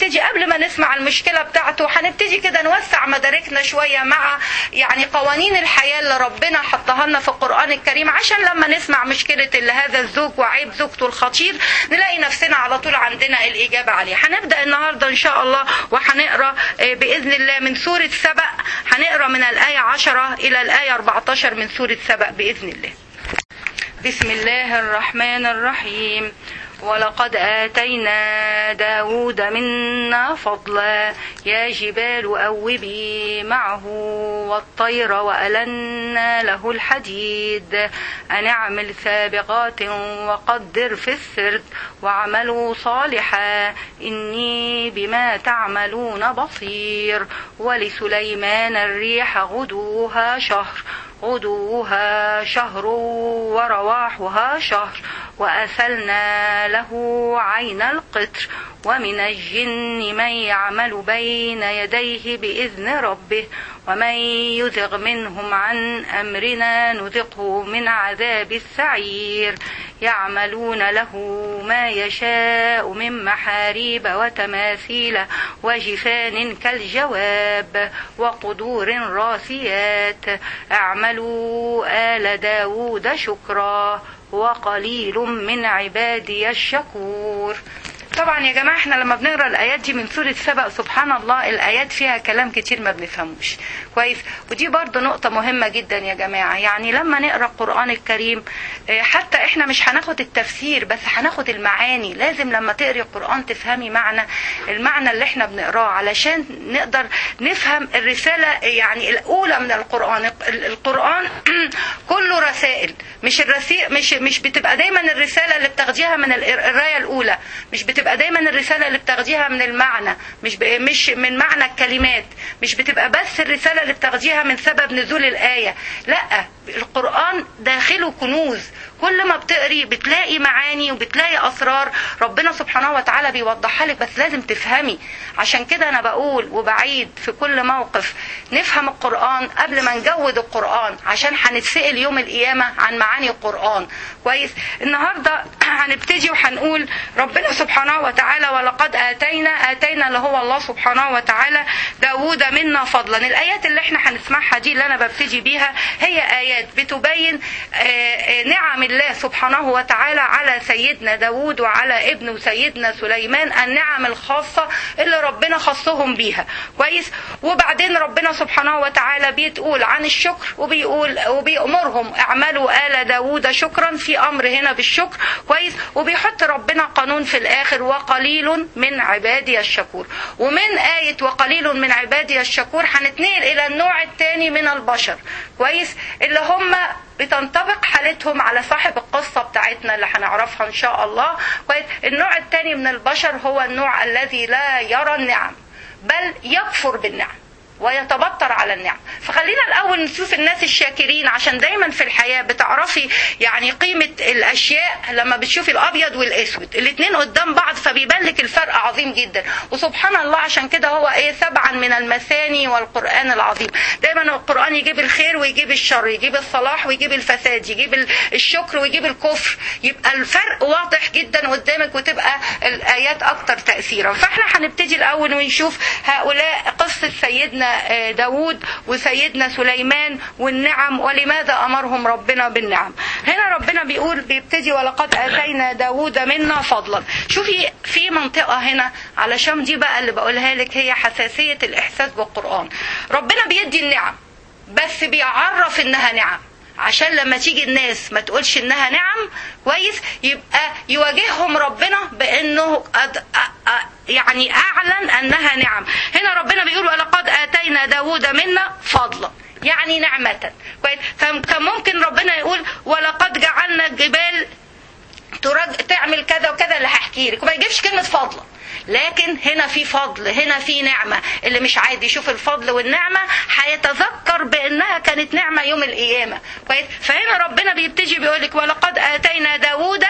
هنبتدي قبل ما نسمع المشكله بتاعته هنبتدي كده نوسع مداركنا شويه مع يعني قوانين الحياه اللي ربنا حطها لنا في القران الكريم عشان لما نسمع مشكله اللي هذا الزوج وعيب زوجته الخطير نلاقي نفسنا على طول عندنا الاجابه عليه هنبدا النهارده ان شاء الله وهنقرا آه، باذن الله من سوره سبأ هنقرا من الايه 10 الى الايه 14 من سوره سبأ باذن الله بسم الله الرحمن الرحيم ولقد آتينا داود منا فضلا يا جبال أوبي معه والطير وألنا له الحديد أن اعمل سابغات وقدر في السرد واعملوا صالحا إني بما تعملون بصير ولسليمان الريح غدوها شهر غدوها شهر ورواحها شهر وأسلنا له عين القطر ومن الجن من يعمل بين يديه بإذن ربه ومن يزغ منهم عن أمرنا نذقه من عذاب السعير يعملون له ما يشاء من محاريب وتماثيل وجفان كالجواب وقدور راسيات اعملوا آل داود شكرا وقليل من عبادي الشكور طبعا يا جماعه احنا لما بنقرا الايات دي من سوره سبأ سبحان الله الايات فيها كلام كتير ما بنفهموش كويس ودي برضو نقطه مهمه جدا يا جماعه يعني لما نقرا القران الكريم اه، حتى احنا مش هناخد التفسير بس هناخد المعاني لازم لما تقري القران تفهمي معنى المعنى اللي احنا بنقراه علشان نقدر نفهم الرساله يعني الاولى من القران ال- القران كله رسائل مش الرسائل مش مش بتبقى دايما الرساله اللي بتاخديها من ال- القرايه الاولى مش بتبقى دايما الرساله اللي بتاخديها من المعنى مش ب... مش من معنى الكلمات مش بتبقى بس الرساله اللي بتاخديها من سبب نزول الايه لا القران داخله كنوز كل ما بتقري بتلاقي معاني وبتلاقي اسرار ربنا سبحانه وتعالى بيوضحها لك بس لازم تفهمي عشان كده انا بقول وبعيد في كل موقف نفهم القران قبل ما نجود القران عشان هنتسال يوم القيامه عن معاني القران كويس النهارده هنبتدي وهنقول ربنا سبحانه وتعالى ولقد اتينا اتينا اللي هو الله سبحانه وتعالى داوود منا فضلا الايات اللي احنا هنسمعها دي اللي انا ببتدي بيها هي ايات بتبين آه، آه، نعم الله سبحانه وتعالى على سيدنا داوود وعلى ابنه سيدنا سليمان النعم الخاصة اللي ربنا خصهم بيها كويس وبعدين ربنا سبحانه وتعالى بيتقول عن الشكر وبيقول وبيأمرهم اعملوا آل داوود شكرا في أمر هنا بالشكر كويس وبيحط ربنا قانون في الآخر وقليل من عبادي الشكور ومن آية وقليل من عبادي الشكور هنتنقل إلى النوع الثاني من البشر كويس اللي هم بتنطبق حالتهم على صاحب القصة بتاعتنا اللي هنعرفها إن شاء الله كويس النوع الثاني من البشر هو النوع الذي لا يرى النعم بل يكفر بالنعم ويتبطر على النعم فخلينا الاول نشوف الناس الشاكرين عشان دايما في الحياه بتعرفي يعني قيمه الاشياء لما بتشوفي الابيض والاسود الاثنين قدام بعض فبيبان لك الفرق عظيم جدا وسبحان الله عشان كده هو ايه سبعا من المثاني والقران العظيم دايما القران يجيب الخير ويجيب الشر يجيب الصلاح ويجيب الفساد يجيب ال- الشكر ويجيب الكفر يبقى الفرق واضح جدا قدامك وتبقى الايات اكتر تاثيرا فاحنا هنبتدي الاول ونشوف هؤلاء قصه سيدنا آه، داود وسيدنا سليمان والنعم ولماذا امرهم ربنا بالنعم هنا ربنا بيقول بيبتدي ولقد اتينا داود منا فضلا شوفي في منطقه هنا علشان دي بقى اللي بقولها لك هي حساسيه الاحساس بالقران ربنا بيدي النعم بس بيعرف انها نعم عشان لما تيجي الناس ما تقولش انها نعم كويس يبقى يواجههم ربنا بانه قد أ- أ- يعني اعلن انها نعم هنا ربنا بيقول ولقد اتينا داود منا فضلا يعني نعمة كويس فكان ممكن ربنا يقول ولقد جعلنا الجبال ترج... تعمل كذا وكذا اللي هحكي لك وما يجيبش كلمة فضلا لكن هنا في فضل هنا في نعمة اللي مش عايز يشوف الفضل والنعمة هيتذكر بأنها كانت نعمة يوم القيامة كويس فهنا ربنا بيبتدي بيقول لك ولقد آتينا داوود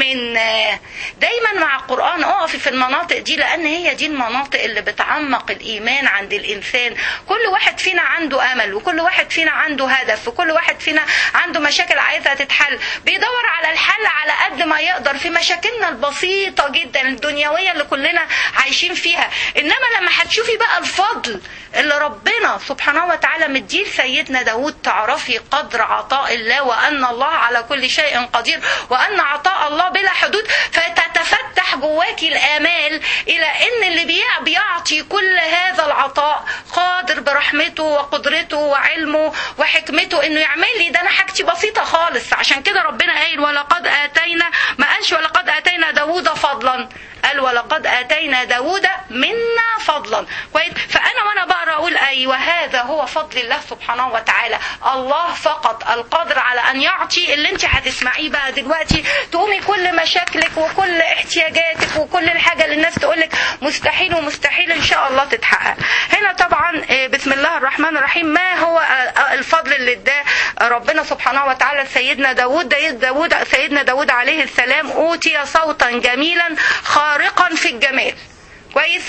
منا دايما مع القرآن اقفي في المناطق دي لأن هي دي المناطق اللي بتعمق الإيمان عند الإنسان كل واحد فينا عنده أمل وكل واحد فينا عنده هدف وكل واحد فينا عنده مشاكل عايزة تتحل بيدور على الحل على قد ما يقدر في مشاكلنا البسيطة جدا الدنيوية اللي كلنا عايشين فيها انما لما هتشوفي بقى الفضل اللي ربنا سبحانه وتعالى مديه لسيدنا داود تعرفي قدر عطاء الله وان الله على كل شيء قدير وان عطاء الله بلا حدود فتتفتح جواكي الامال الى ان اللي بيع- بيعطي كل هذا العطاء قادر برحمته وقدرته وعلمه وحكمته انه يعمل لي ده انا حاجتي بسيطه خالص عشان كده ربنا قايل ولقد اتينا ما قالش ولقد اتينا داوود فضلا قال ولقد اتينا داوود منا فضلا كويس فانا وانا بقرا اقول ايوه هذا هو فضل الله سبحانه وتعالى الله فقط القادر على ان يعطي اللي انت هتسمعيه بقى دلوقتي تقومي كل مشاكلك وكل احتياجاتك وكل الحاجه اللي الناس تقولك مستحيل ومستحيل ان شاء الله تتحقق هنا طبعا آه، بسم الله الرحمن الرحيم ما هو آه، الفضل اللي اداه ربنا سبحانه وتعالى لسيدنا داود داود سيدنا داود عليه السلام اوتي صوتا جميلا خارقا في الجمال كويس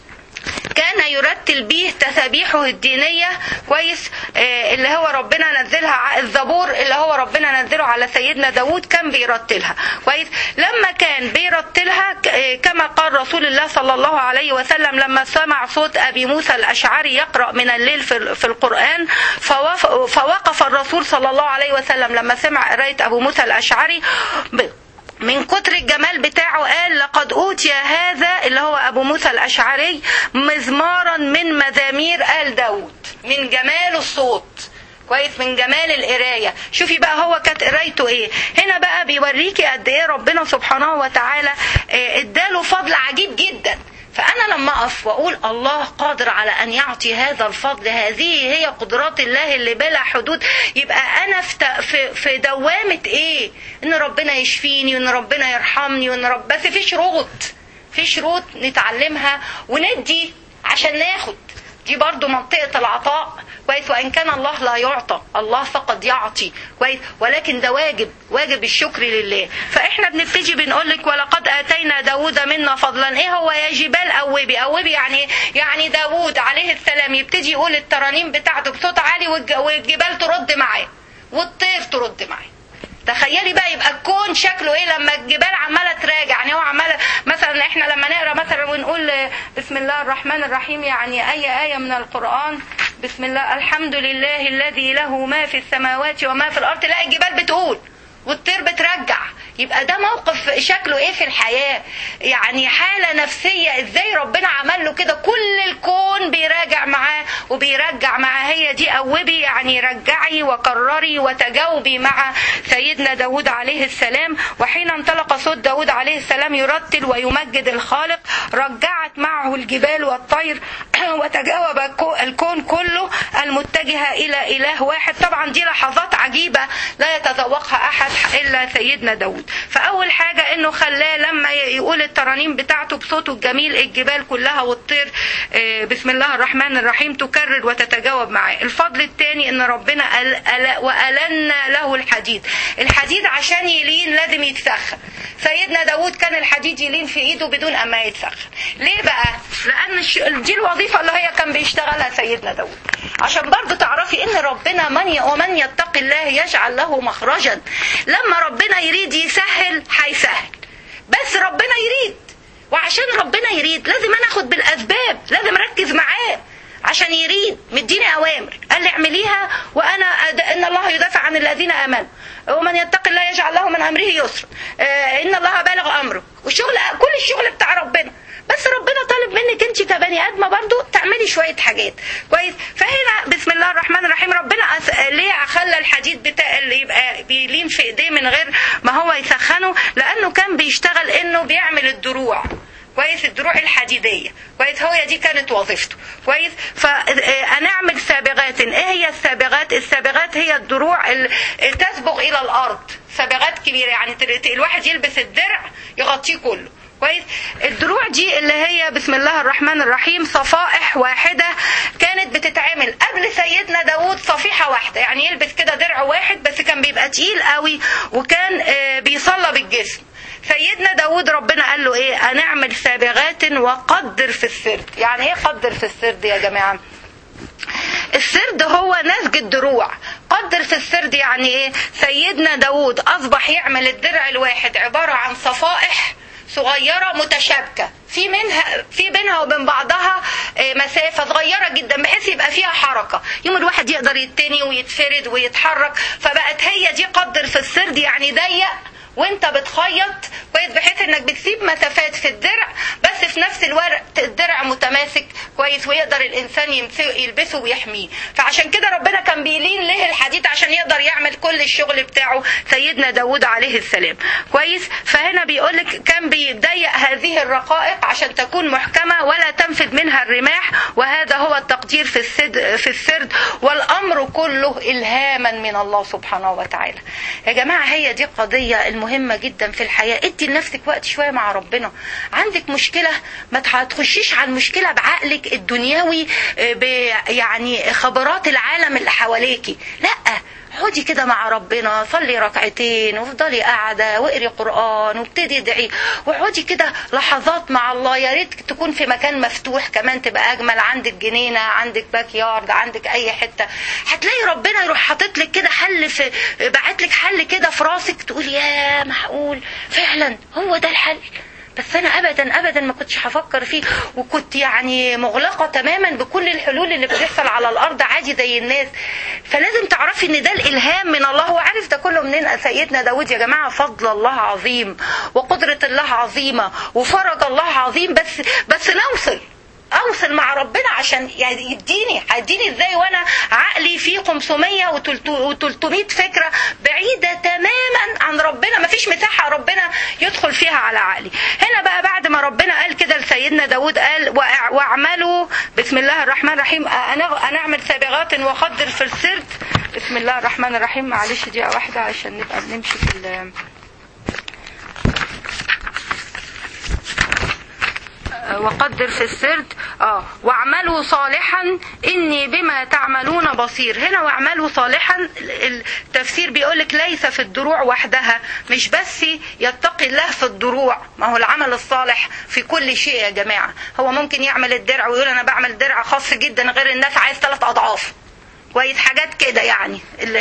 كان يرتل به تسابيحه الدينية كويس آه، اللي هو ربنا نزلها ع- الزبور اللي هو ربنا نزله على سيدنا داود كان بيرتلها كويس لما كان بيرتلها ك- آه، كما قال رسول الله صلى الله عليه وسلم لما سمع صوت أبي موسى الأشعري يقرأ من الليل في ال- في القرآن فوف- فوقف الرسول صلى الله عليه وسلم لما سمع قراية أبو موسى الأشعري ب- من كتر الجمال بتاعه قال لقد أوتي هذا اللي هو أبو موسى الأشعري مزمارا من مزامير آل داود من جمال الصوت كويس من جمال القرايه شوفي بقى هو كانت قرايته ايه هنا بقى بيوريكي قد ايه ربنا سبحانه وتعالى آه، اداله فضل عجيب جدا فأنا لما أقف وأقول الله قادر على أن يعطي هذا الفضل هذه هي قدرات الله اللي بلا حدود يبقى أنا في ت- في, في دوامة إيه؟ إن ربنا يشفيني وإن ربنا يرحمني وإن رب بس في شروط في شروط نتعلمها وندي عشان ناخد دي برضو منطقة العطاء كويس وإن كان الله لا يعطى الله فقط يعطي كويس ولكن ده واجب واجب الشكر لله فإحنا بنبتدي بنقول لك ولقد آتينا داود منا فضلا إيه هو يا جبال أوبي أوبي يعني إيه؟ يعني داود عليه السلام يبتدي يقول الترانيم بتاعته بصوت عالي والج- والجبال ترد معاه والطير ترد معاه تخيلي بقى يبقى الكون شكله ايه لما الجبال عماله تراجع يعني هو عماله مثلا احنا لما نقرا مثلا ونقول بسم الله الرحمن الرحيم يعني اي ايه من القران بسم الله الحمد لله الذي له ما في السماوات وما في الارض لا الجبال بتقول والطير بترجع يبقى ده موقف شكله ايه في الحياه يعني حاله نفسيه ازاي ربنا عمل له كده كل الكون بيراجع معاه وبيرجع معاه هي دي قوبي يعني رجعي وقرري وتجاوبي مع سيدنا داود عليه السلام وحين انطلق صوت داود عليه السلام يرتل ويمجد الخالق رجعت معه الجبال والطير وتجاوب الكو- الكون كله المتجهة إلى إله واحد طبعا دي لحظات عجيبة لا يتذوقها أحد إلا سيدنا داود فأول حاجة إنه خلاه لما يقول الترانيم بتاعته بصوته الجميل الجبال كلها والطير آه، بسم الله الرحمن الرحيم تكرر وتتجاوب معاه الفضل الثاني إن ربنا أل أل وألنا له الحديد الحديد عشان يلين لازم يتسخن سيدنا داود كان الحديد يلين في ايده بدون اما يتسخن ليه بقى لان الش- دي الوظيفه اللي هي كان بيشتغلها سيدنا داود عشان برضو تعرفي ان ربنا من ي... ومن يتقي الله يجعل له مخرجا لما ربنا يريد يسهل هيسهل بس ربنا يريد وعشان ربنا يريد لازم انا اخد بالاسباب لازم اركز معاه عشان يريد مديني اوامر قال لي اعمليها وانا أد... ان الله يدافع عن الذين امنوا ومن يتق الله يجعل له من امره يسرا آه ان الله بالغ امره والشغل كل الشغل بتاع ربنا بس ربنا طالب منك انت كبني ادمه برضو تعملي شويه حاجات كويس فهنا بسم الله الرحمن الرحيم ربنا أس... ليه خلى الحديد بتاع اللي يبقى بيلين في ايديه من غير ما هو يسخنه لانه كان بيشتغل انه بيعمل الدروع كويس الدروع الحديديه كويس هو دي كانت وظيفته كويس فنعمل سابغات ايه هي السابغات السابغات هي الدروع اللي تسبغ الى الارض سابغات كبيره يعني تل- الواحد يلبس الدرع يغطيه كله كويس الدروع دي اللي هي بسم الله الرحمن الرحيم صفائح واحدة كانت بتتعمل قبل سيدنا داود صفيحة واحدة يعني يلبس كده درع واحد بس كان بيبقى تقيل قوي وكان آه، بيصلب الجسم سيدنا داود ربنا قال له ايه هنعمل سابغات وقدر في السرد يعني ايه قدر في السرد يا جماعه السرد هو نسج الدروع قدر في السرد يعني ايه سيدنا داود اصبح يعمل الدرع الواحد عبارة عن صفائح صغيره متشابكه في منها في بينها وبين بعضها مسافه صغيره جدا بحيث يبقى فيها حركه يوم الواحد يقدر يتني ويتفرد ويتحرك فبقت هي دي قدر في السرد يعني ضيق وانت بتخيط كويس بحيث انك بتسيب مسافات في الدرع بس في نفس الوقت الدرع متماسك كويس ويقدر الانسان يلبسه ويحميه فعشان كده ربنا كان بيلين له الحديد عشان يقدر يعمل كل الشغل بتاعه سيدنا داود عليه السلام كويس فهنا بيقولك كان بيضيق هذه الرقائق عشان تكون محكمة ولا تنفذ منها الرماح وهذا هو التقدير في السد في السرد والامر كله الهاما من الله سبحانه وتعالى يا جماعة هي دي قضية المهمة جدا في الحياة ادي لنفسك وقت شوية مع ربنا عندك مشكلة ما تخشيش على المشكلة بعقلك الدنيوي ب يعني خبرات العالم اللي حواليكي لا اقعدي كده مع ربنا صلي ركعتين وافضلي قاعده واقري قران وابتدي ادعي واقعدي كده لحظات مع الله يا ريت تكون في مكان مفتوح كمان تبقى اجمل عندك جنينه عندك باك يارد عندك اي حته هتلاقي ربنا يروح حاطط لك كده حل في باعت لك حل كده في راسك تقول يا معقول فعلا هو ده الحل بس انا ابدا ابدا ما كنتش هفكر فيه وكنت يعني مغلقه تماما بكل الحلول اللي بتحصل على الارض عادي زي الناس فلازم تعرفي ان ده الالهام من الله وعارف ده كله منين سيدنا داود يا جماعه فضل الله عظيم وقدره الله عظيمه وفرج الله عظيم بس بس نوصل اوصل مع ربنا عشان يعني يديني هيديني ازاي وانا عقلي فيه 500 و300 فكره بعيده تماما عن ربنا مفيش مساحه ربنا يدخل فيها على عقلي هنا بقى بعد ما ربنا قال كده لسيدنا داود قال واعملوا بسم الله الرحمن الرحيم انا اعمل سابغات وخدر في السرد بسم الله الرحمن الرحيم معلش دقيقه واحده عشان نبقى بنمشي في وقدر في السرد اه واعملوا صالحا اني بما تعملون بصير هنا واعملوا صالحا التفسير بيقولك ليس في الدروع وحدها مش بس يتقي الله في الدروع ما هو العمل الصالح في كل شيء يا جماعه هو ممكن يعمل الدرع ويقول انا بعمل درع خاص جدا غير الناس عايز ثلاث اضعاف كويس حاجات كده يعني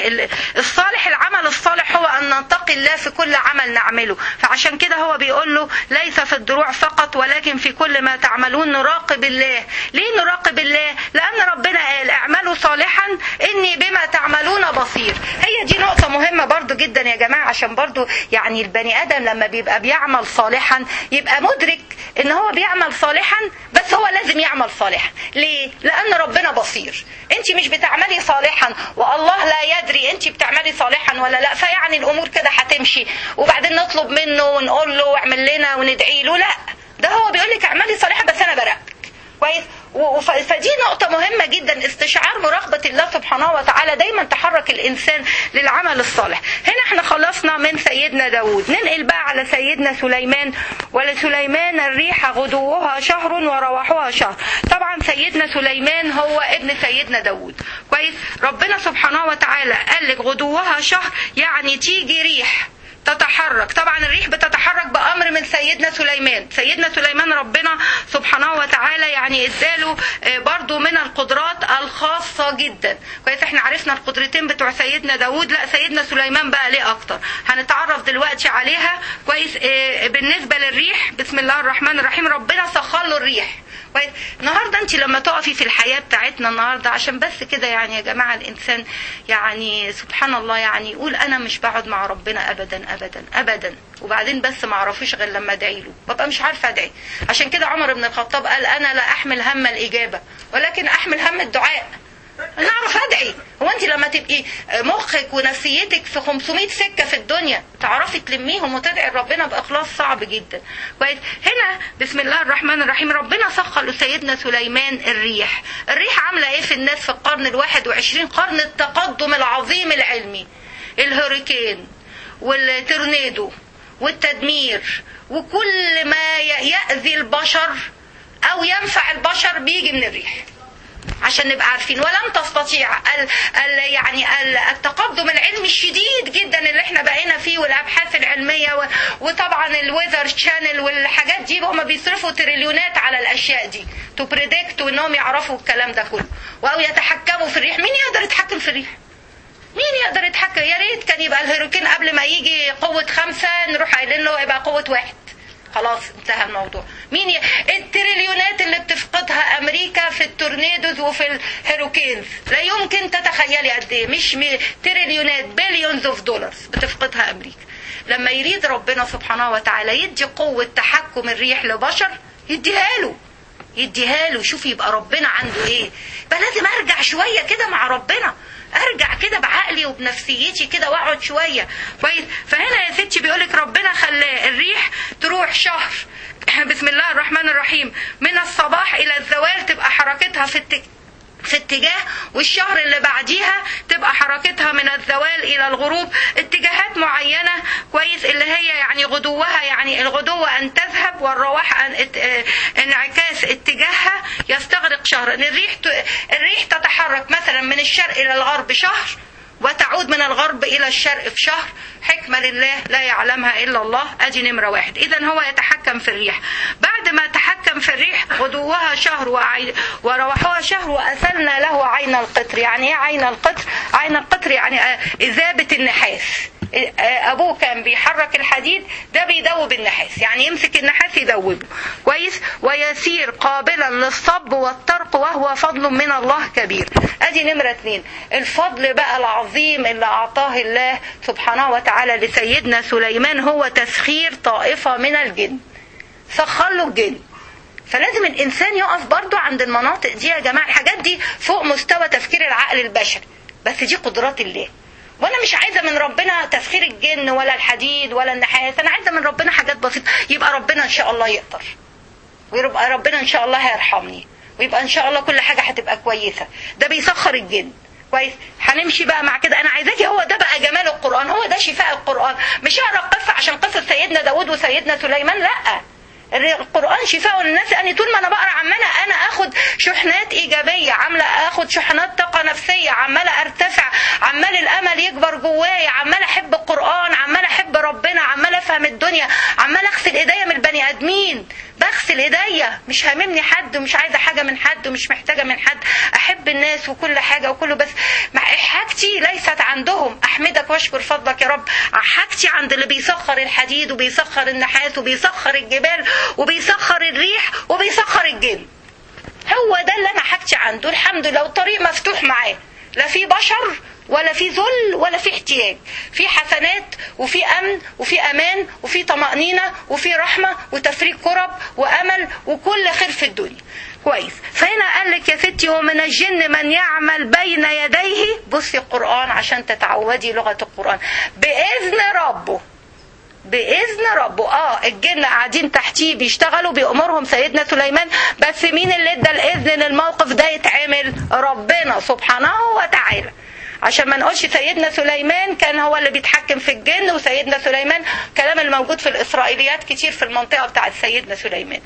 الصالح العمل الصالح هو ان نتقي الله في كل عمل نعمله فعشان كده هو بيقول له ليس في الدروع فقط ولكن في كل ما تعملون نراقب الله ليه نراقب الله لان ربنا قال اعملوا صالحا اني بما تعملون بصير هي دي نقطة مهمة برضو جدا يا جماعة عشان برضو يعني البني ادم لما بيبقى بيعمل صالحا يبقى مدرك ان هو بيعمل صالحا بس هو لازم يعمل صالحا ليه لان ربنا بصير انت مش بتعملي صالحا والله لا يدري انت بتعملي صالحا ولا لا فيعني الامور كده هتمشي وبعدين نطلب منه ونقول له اعمل لنا وندعي له لا ده هو بيقول لك اعملي صالحا بس انا براقبك كويس فدي نقطة مهمة جدا استشعار مراقبة الله سبحانه وتعالى دايما تحرك الإنسان للعمل الصالح هنا احنا خلصنا من سيدنا داود ننقل بقى على سيدنا سليمان ولسليمان الريح غدوها شهر ورواحها شهر طبعا سيدنا سليمان هو ابن سيدنا داود كويس ربنا سبحانه وتعالى قال لك غدوها شهر يعني تيجي ريح تتحرك طبعا الريح بتتحرك بأمر من سيدنا سليمان سيدنا سليمان ربنا سبحانه وتعالى يعني اداله برضو من القدرات الخاصة جدا كويس احنا عرفنا القدرتين بتوع سيدنا داود لا سيدنا سليمان بقى ليه اكتر هنتعرف دلوقتي عليها كويس بالنسبة للريح بسم الله الرحمن الرحيم ربنا سخر له الريح كويس النهارده انت لما تقفي في الحياه بتاعتنا النهارده عشان بس كده يعني يا جماعه الانسان يعني سبحان الله يعني يقول انا مش بقعد مع ربنا ابدا ابدا ابدا وبعدين بس ما اعرفوش غير لما ادعي له ببقى مش عارفه ادعي عشان كده عمر بن الخطاب قال انا لا احمل هم الاجابه ولكن احمل هم الدعاء انا اعرف ادعي هو انت لما تبقي مخك ونفسيتك في 500 سكه في الدنيا تعرفي تلميهم وتدعي ربنا باخلاص صعب جدا كويس هنا بسم الله الرحمن الرحيم ربنا سخر لسيدنا سليمان الريح الريح عامله ايه في الناس في القرن الواحد وعشرين قرن التقدم العظيم العلمي الهوريكين والتورنيدو والتدمير وكل ما يأذي البشر او ينفع البشر بيجي من الريح عشان نبقى عارفين ولن تستطيع ال ال يعني ال التقدم العلمي الشديد جدا اللي احنا بقينا فيه والابحاث العلميه و وطبعا الويذر شانل والحاجات دي هم بيصرفوا تريليونات على الاشياء دي تو بريدكت وانهم يعرفوا الكلام ده كله او يتحكموا في الريح مين يقدر يتحكم في الريح مين يقدر يتحكم يا ريت كان يبقى الهيروكين قبل ما يجي قوه خمسه نروح قايلين له يبقى قوه واحد خلاص انتهى الموضوع مين ي... التريليونات اللي بتفقدها امريكا في التورنيدوز وفي الهيروكينز لا يمكن تتخيلي قد ايه مش م... تريليونات بليونز اوف دولارز بتفقدها امريكا لما يريد ربنا سبحانه وتعالى يدي قوة تحكم الريح لبشر يديها له يديها له شوف يبقى ربنا عنده ايه بقى لازم ارجع شوية كده مع ربنا ارجع كده بعقلي وبنفسيتي كده واقعد شويه كويس فهنا يا ستي بيقولك ربنا خلاه الريح تروح شهر بسم الله الرحمن الرحيم من الصباح الى الزوال تبقى حركتها في التك... في اتجاه والشهر اللي بعديها تبقى حركتها من الزوال الى الغروب اتجاهات معينه كويس اللي هي يعني غدوها يعني الغدو ان تذهب والرواح ان ات... انعكاس اتجاهها يستغرق شهر الريح ت... الريح تتحرك مثلا من الشرق الى الغرب شهر وتعود من الغرب الى الشرق في شهر حكمة لله لا يعلمها الا الله ادي نمرة واحد اذا هو يتحكم في الريح بعد ما تحكم في الريح غدوها شهر وعي... وروحها شهر واسلنا له عين القطر يعني ايه عين القطر عين القطر يعني اذابة النحاس ابوه كان بيحرك الحديد ده بيدوب النحاس يعني يمسك النحاس يدوبه كويس ويسير قابلا للصب والطرق وهو فضل من الله كبير ادي نمرة اتنين الفضل بقى العظيم اللي اعطاه الله سبحانه وتعالى لسيدنا سليمان هو تسخير طائفة من الجن سخر له الجن فلازم الانسان يقف برضه عند المناطق دي يا جماعه الحاجات دي فوق مستوى تفكير العقل البشري بس دي قدرات الله وانا مش عايزه من ربنا تسخير الجن ولا الحديد ولا النحاس انا عايزه من ربنا حاجات بسيطه يبقى ربنا ان شاء الله يقدر ويبقى ربنا ان شاء الله هيرحمني ويبقى ان شاء الله كل حاجه هتبقى كويسه ده بيسخر الجن كويس هنمشي بقى مع كده انا عايزاكي هو ده بقى جمال القران هو ده شفاء القران مش اقرا قصه عشان قصه سيدنا داود وسيدنا سليمان لا القرآن شفاء للناس أني طول ما أنا بقرأ عمالة أنا أخد شحنات إيجابية عاملة أخد شحنات طاقة نفسية عمالة أرتفع عمال الأمل يكبر جوايا عمالة أحب القرآن عمالة أحب ربنا عمالة أفهم الدنيا عمالة أغسل إيديا من البني آدمين بغسل ايديا مش هاممني حد ومش عايزه حاجه من حد ومش محتاجه من حد احب الناس وكل حاجه وكله بس حاجتي ليست عندهم احمدك واشكر فضلك يا رب حاجتي عند اللي بيسخر الحديد وبيسخر النحاس وبيسخر الجبال وبيسخر الريح وبيسخر الجن هو ده اللي انا حاجتي عنده الحمد لله والطريق مفتوح معاه لا في بشر ولا في ذل ولا في احتياج في حسنات وفي امن وفي امان وفي طمانينه وفي رحمه وتفريج كرب وامل وكل خير في الدنيا كويس فهنا قال لك يا ستي ومن الجن من يعمل بين يديه بصي القران عشان تتعودي لغه القران باذن ربه باذن ربه اه الجن قاعدين تحتيه بيشتغلوا بيامرهم سيدنا سليمان بس مين اللي ادى الاذن للموقف ده يتعمل ربنا سبحانه وتعالى عشان ما نقولش سيدنا سليمان كان هو اللي بيتحكم في الجن وسيدنا سليمان كلام الموجود في الاسرائيليات كتير في المنطقه بتاعت سيدنا سليمان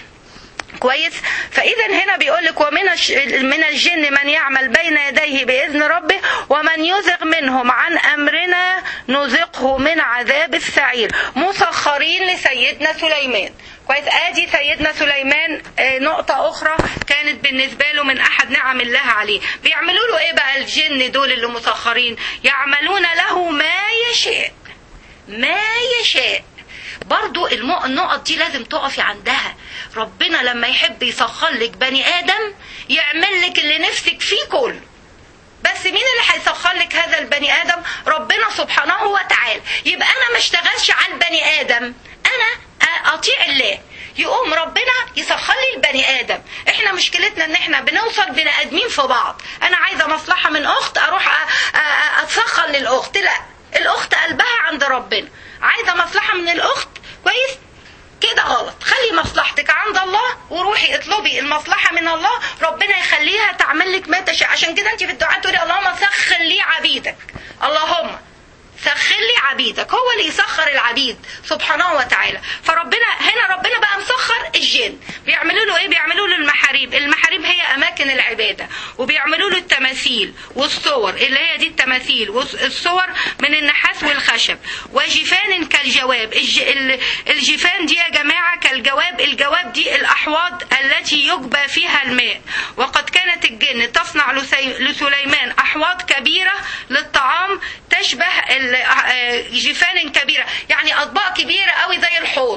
كويس فاذا هنا بيقول لك ومن من الجن من يعمل بين يديه باذن ربه ومن يزغ منهم عن امرنا نذقه من عذاب السعير مسخرين لسيدنا سليمان كويس ادي سيدنا سليمان نقطة أخرى كانت بالنسبة له من أحد نعم الله عليه بيعملوا له إيه بقى الجن دول اللي مسخرين يعملون له ما يشاء ما يشاء برضو النقط دي لازم تقفي عندها ربنا لما يحب يسخر لك بني آدم يعمل لك اللي نفسك فيه كله بس مين اللي هيسخر لك هذا البني آدم ربنا سبحانه وتعالى يبقى أنا ما اشتغلش على البني آدم أنا اطيع الله يقوم ربنا يسخر لي البني ادم احنا مشكلتنا ان احنا بنوصل بني ادمين في بعض انا عايزه مصلحه من اخت اروح اتسخر للاخت لا الاخت قلبها عند ربنا عايزه مصلحه من الاخت كويس كده غلط خلي مصلحتك عند الله وروحي اطلبي المصلحة من الله ربنا يخليها تعمل لك ما تشاء عشان كده انت في الدعاء تقولي اللهم سخر لي عبيدك اللهم سخر لي عبيدك هو اللي يسخر العبيد سبحانه وتعالى فربنا هنا ربنا بقى مسخر الجن بيعملوا له ايه بيعملوا له المحاريب المحاريب هي اماكن العباده وبيعملوا له التماثيل والصور اللي هي دي التماثيل والصور من النحاس والخشب وجفان كالجواب الجفان دي يا جماعه كالجواب الجواب دي الاحواض التي يجبى فيها الماء وقد كانت الجن تصنع لسليمان احواض كبيره للطعام تشبه جفان كبيرة يعني أطباق كبيرة قوي زي الحوض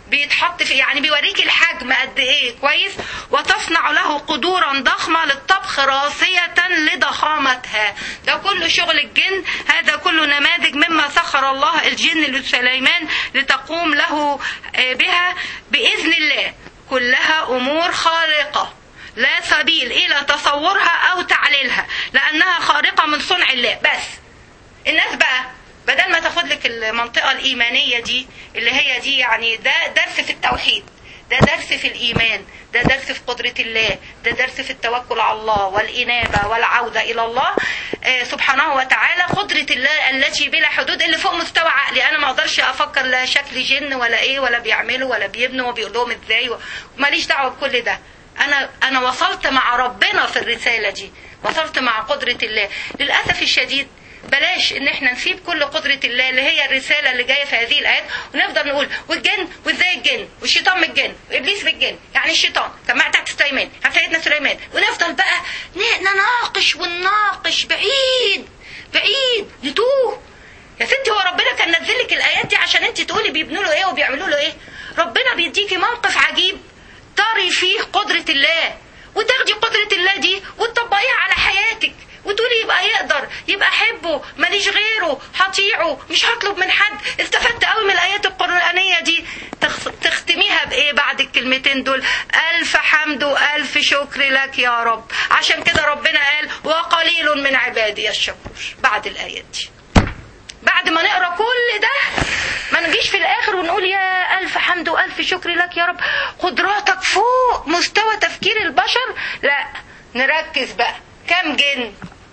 بيتحط في يعني بيوريك الحجم قد ايه كويس وتصنع له قدورا ضخمة للطبخ راسية لضخامتها ده كله شغل الجن هذا كله نماذج مما سخر الله الجن لسليمان لتقوم له بها بإذن الله كلها أمور خارقة لا سبيل إلى تصورها أو تعليلها لأنها خارقة من صنع الله بس الناس بقى بدل ما تاخد لك المنطقة الإيمانية دي اللي هي دي يعني ده درس في التوحيد ده درس في الإيمان ده درس في قدرة الله ده درس في التوكل على الله والإنابة والعودة إلى الله آه سبحانه وتعالى قدرة الله التي بلا حدود اللي فوق مستوى عقلي أنا ما أقدرش أفكر لا شكل جن ولا إيه ولا بيعملوا ولا بيبنوا وبيقول لهم إزاي ماليش دعوة بكل ده أنا أنا وصلت مع ربنا في الرسالة دي وصلت مع قدرة الله للأسف الشديد بلاش ان احنا نسيب كل قدرة الله اللي هي الرسالة اللي جاية في هذه الآيات ونفضل نقول والجن وازاي الجن والشيطان من الجن وابليس من الجن يعني الشيطان كان مع تحت سليمان عن سيدنا سليمان ونفضل بقى نناقش ونناقش بعيد بعيد نتوه يا ستي هو ربنا كان نزل لك الآيات دي عشان انت تقولي بيبنوا له ايه وبيعملوا له ايه ربنا بيديكي موقف عجيب تري فيه قدرة الله وتاخدي قدرة الله دي وتطبقيها على حياتك وتقولي يبقى يقدر يبقى احبه ماليش غيره هطيعه مش هطلب من حد استفدت قوي من الايات القرانيه دي تختميها بايه بعد الكلمتين دول الف حمد والف شكر لك يا رب عشان كده ربنا قال وقليل من عبادي الشكور بعد الايات دي بعد ما نقرا كل ده ما نجيش في الاخر ونقول يا الف حمد والف شكر لك يا رب قدراتك فوق مستوى تفكير البشر لا نركز بقى كم جن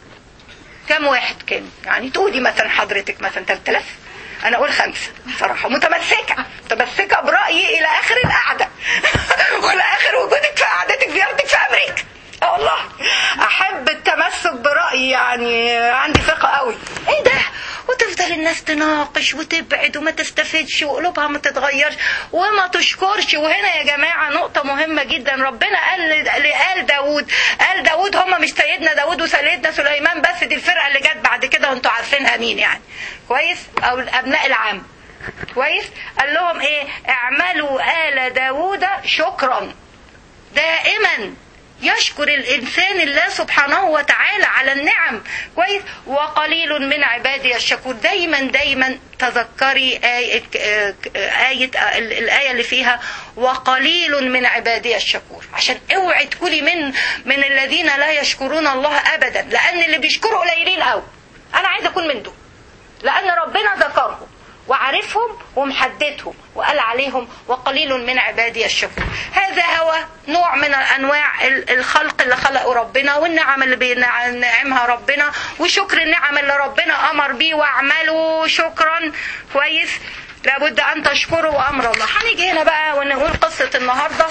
كم واحد كان يعني تقولي مثلا حضرتك مثلا 3000 انا اقول خمسه صراحه متمسكه متمسكه برايي الى اخر القعده والى اخر وجودك في قعدتك زيارتك في امريكا اه والله احب التمسك برايي يعني عندي ثقه قوي ايه ده وتفضل الناس تناقش وتبعد وما تستفدش وقلوبها ما تتغيرش وما تشكرش وهنا يا جماعة نقطة مهمة جدا ربنا قال لآل داود قال داود هم مش سيدنا داود وسيدنا سليمان بس دي الفرقة اللي جت بعد كده وانتوا عارفينها مين يعني كويس او ابناء العام كويس قال لهم ايه اعملوا آل داود شكرا دائما يشكر الإنسان الله سبحانه وتعالى على النعم كويس وقليل من عبادي الشكور دايما دايما تذكري آية, آية الآية اللي فيها وقليل من عبادي الشكور عشان اوعي تكوني من من الذين لا يشكرون الله أبدا لأن اللي بيشكروا قليلين قوي أنا عايزة أكون من دول لأن ربنا ذكرهم وعارفهم ومحددهم وقال عليهم وقليل من عبادي الشكور هذا هو نوع من انواع الخلق اللي خلقه ربنا والنعم اللي بينعمها ربنا وشكر النعم اللي ربنا امر بيه واعملوا شكرا كويس لابد ان تشكروا امر الله هنيجي هنا بقى ونقول قصه النهارده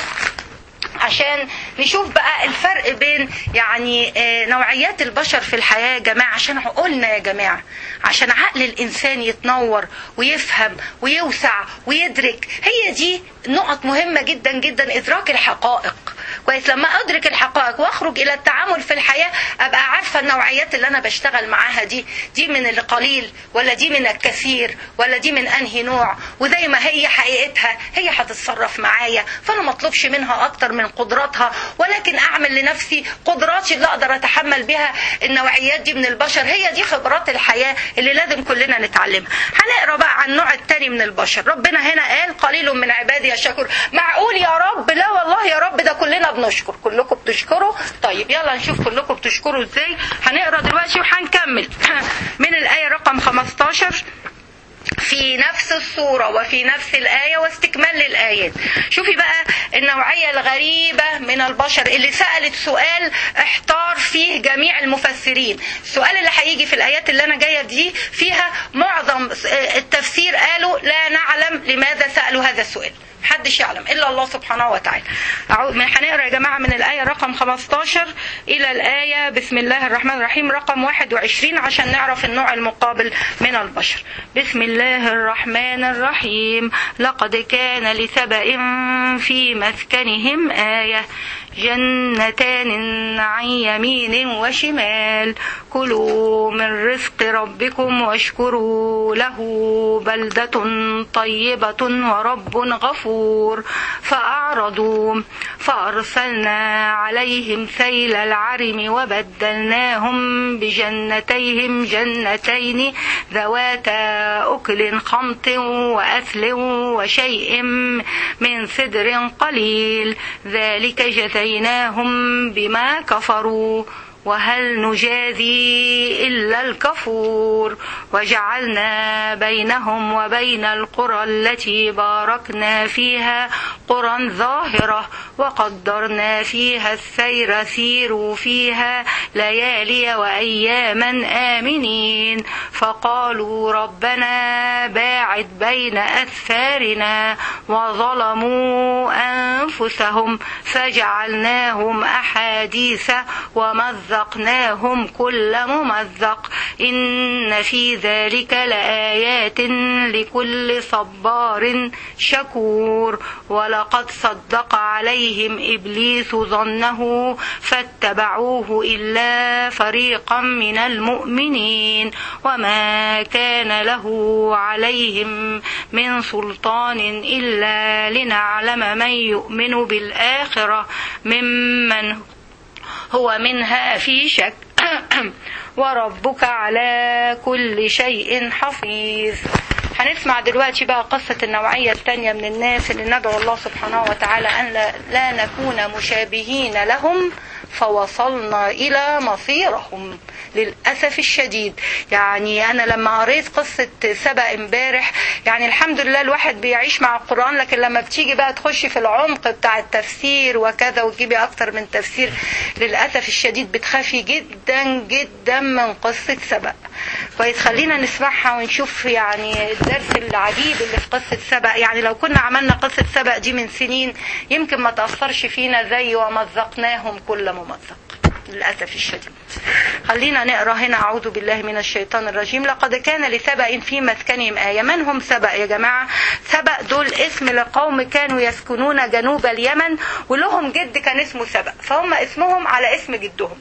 عشان نشوف بقى الفرق بين يعني نوعيات البشر في الحياة يا جماعة عشان عقولنا يا جماعة عشان عقل الإنسان يتنور ويفهم ويوسع ويدرك هي دي نقط مهمة جدا جدا إدراك الحقائق كويس لما أدرك الحقائق وأخرج إلى التعامل في الحياة أبقى عارفة النوعيات اللي أنا بشتغل معاها دي دي من القليل ولا دي من الكثير ولا دي من أنهي نوع وزي ما هي حقيقتها هي هتتصرف معايا فأنا مطلبش منها أكتر من قدراتها ولكن أعمل لنفسي قدراتي اللي أقدر أتحمل بها النوعيات دي من البشر هي دي خبرات الحياة اللي لازم كلنا نتعلمها هنقرا بقى عن النوع التاني من البشر ربنا هنا قال قليل من عبادي الشكور معقول يا رب لا والله يا رب ده كلنا بنشكر كلكم بتشكروا طيب يلا نشوف كلكم بتشكروا ازاي هنقرا دلوقتي وهنكمل من الآية رقم 15 في نفس الصورة وفي نفس الآية واستكمال للآيات شوفي بقى النوعية الغريبة من البشر اللي سألت سؤال احتار فيه جميع المفسرين السؤال اللي هيجي في الآيات اللي أنا جاية دي فيها معظم التفسير قالوا لا نعلم لماذا سألوا هذا السؤال محدش يعلم الا الله سبحانه وتعالى هنقرا يا جماعه من الايه رقم 15 الى الايه بسم الله الرحمن الرحيم رقم 21 عشان نعرف النوع المقابل من البشر بسم الله الرحمن الرحيم لقد كان لسبأ في مسكنهم آية جنتان عن يمين وشمال كلوا من رزق ربكم واشكروا له بلدة طيبة ورب غفور فأعرضوا فأرسلنا عليهم سيل العرم وبدلناهم بجنتيهم جنتين ذواتا أكل خمط وأثل وشيء من سدر قليل ذلك جزيناهم بما كفروا وهل نجازي إلا الكفور وجعلنا بينهم وبين القرى التي باركنا فيها قرى ظاهرة وقدرنا فيها السير سيروا فيها ليالي وأياما آمنين فقالوا ربنا باعد بين أسفارنا وظلموا أنفسهم فجعلناهم أحاديث ومزقناهم كل ممزق إن في ذلك لآيات لكل صبار شكور ولقد صدق عليهم إبليس ظنه فاتبعوه إلا فريقا من المؤمنين وما كان له عليهم من سلطان إلا لنعلم من يؤمن بالآخرة ممن هو منها في شك وربك على كل شيء حفيظ هنسمع دلوقتي بقى قصة النوعية الثانية من الناس اللي ندعو الله سبحانه وتعالى أن لا, لا نكون مشابهين لهم فوصلنا إلى مصيرهم للأسف الشديد يعني أنا لما قريت قصة سبأ امبارح يعني الحمد لله الواحد بيعيش مع القرآن لكن لما بتيجي بقى تخشي في العمق بتاع التفسير وكذا وتجيبي أكتر من تفسير للأسف الشديد بتخافي جدا جدا من قصة سبأ كويس خلينا نسمعها ونشوف يعني الدرس العجيب اللي في قصة سبأ يعني لو كنا عملنا قصة سبأ دي من سنين يمكن ما تأثرش فينا زي ومزقناهم كل ممزق للأسف الشديد خلينا نقرا هنا أعوذ بالله من الشيطان الرجيم لقد كان لسبأ في مسكنهم آية من هم سبأ يا جماعة سبأ دول اسم لقوم كانوا يسكنون جنوب اليمن ولهم جد كان اسمه سبأ فهم اسمهم على اسم جدهم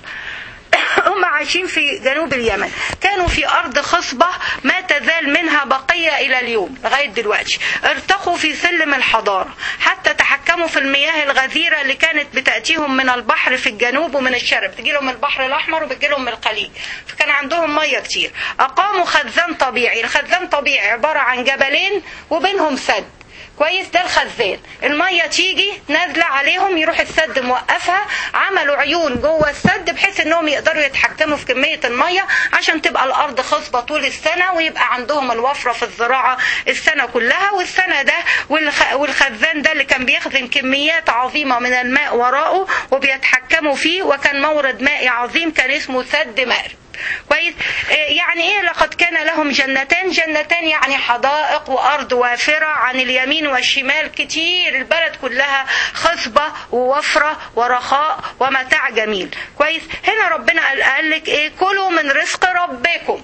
هم عايشين في جنوب اليمن كانوا في أرض خصبة ما تزال منها بقية إلى اليوم لغاية دلوقتي ارتقوا في سلم الحضارة حتى تحكموا في المياه الغزيرة اللي كانت بتأتيهم من البحر في الجنوب ومن الشرق بتجي لهم من البحر الأحمر وبتجي لهم من الخليج فكان عندهم مية كتير أقاموا خزان طبيعي الخزان طبيعي عبارة عن جبلين وبينهم سد كويس ده الخزان المية تيجي نازلة عليهم يروح السد موقفها عملوا عيون جوه السد بحيث انهم يقدروا يتحكموا في كمية المية عشان تبقى الارض خصبة طول السنة ويبقى عندهم الوفرة في الزراعة السنة كلها والسنة ده والخزان ده اللي كان بيخزن كميات عظيمة من الماء وراءه وبيتحكموا فيه وكان مورد مائي عظيم كان اسمه سد مأرب كويس يعني ايه لقد كان لهم جنتان جنتان يعني حدائق وارض وافره عن اليمين والشمال كتير البلد كلها خصبه ووفره ورخاء ومتاع جميل كويس هنا ربنا قال, قال لك ايه كلوا من رزق ربكم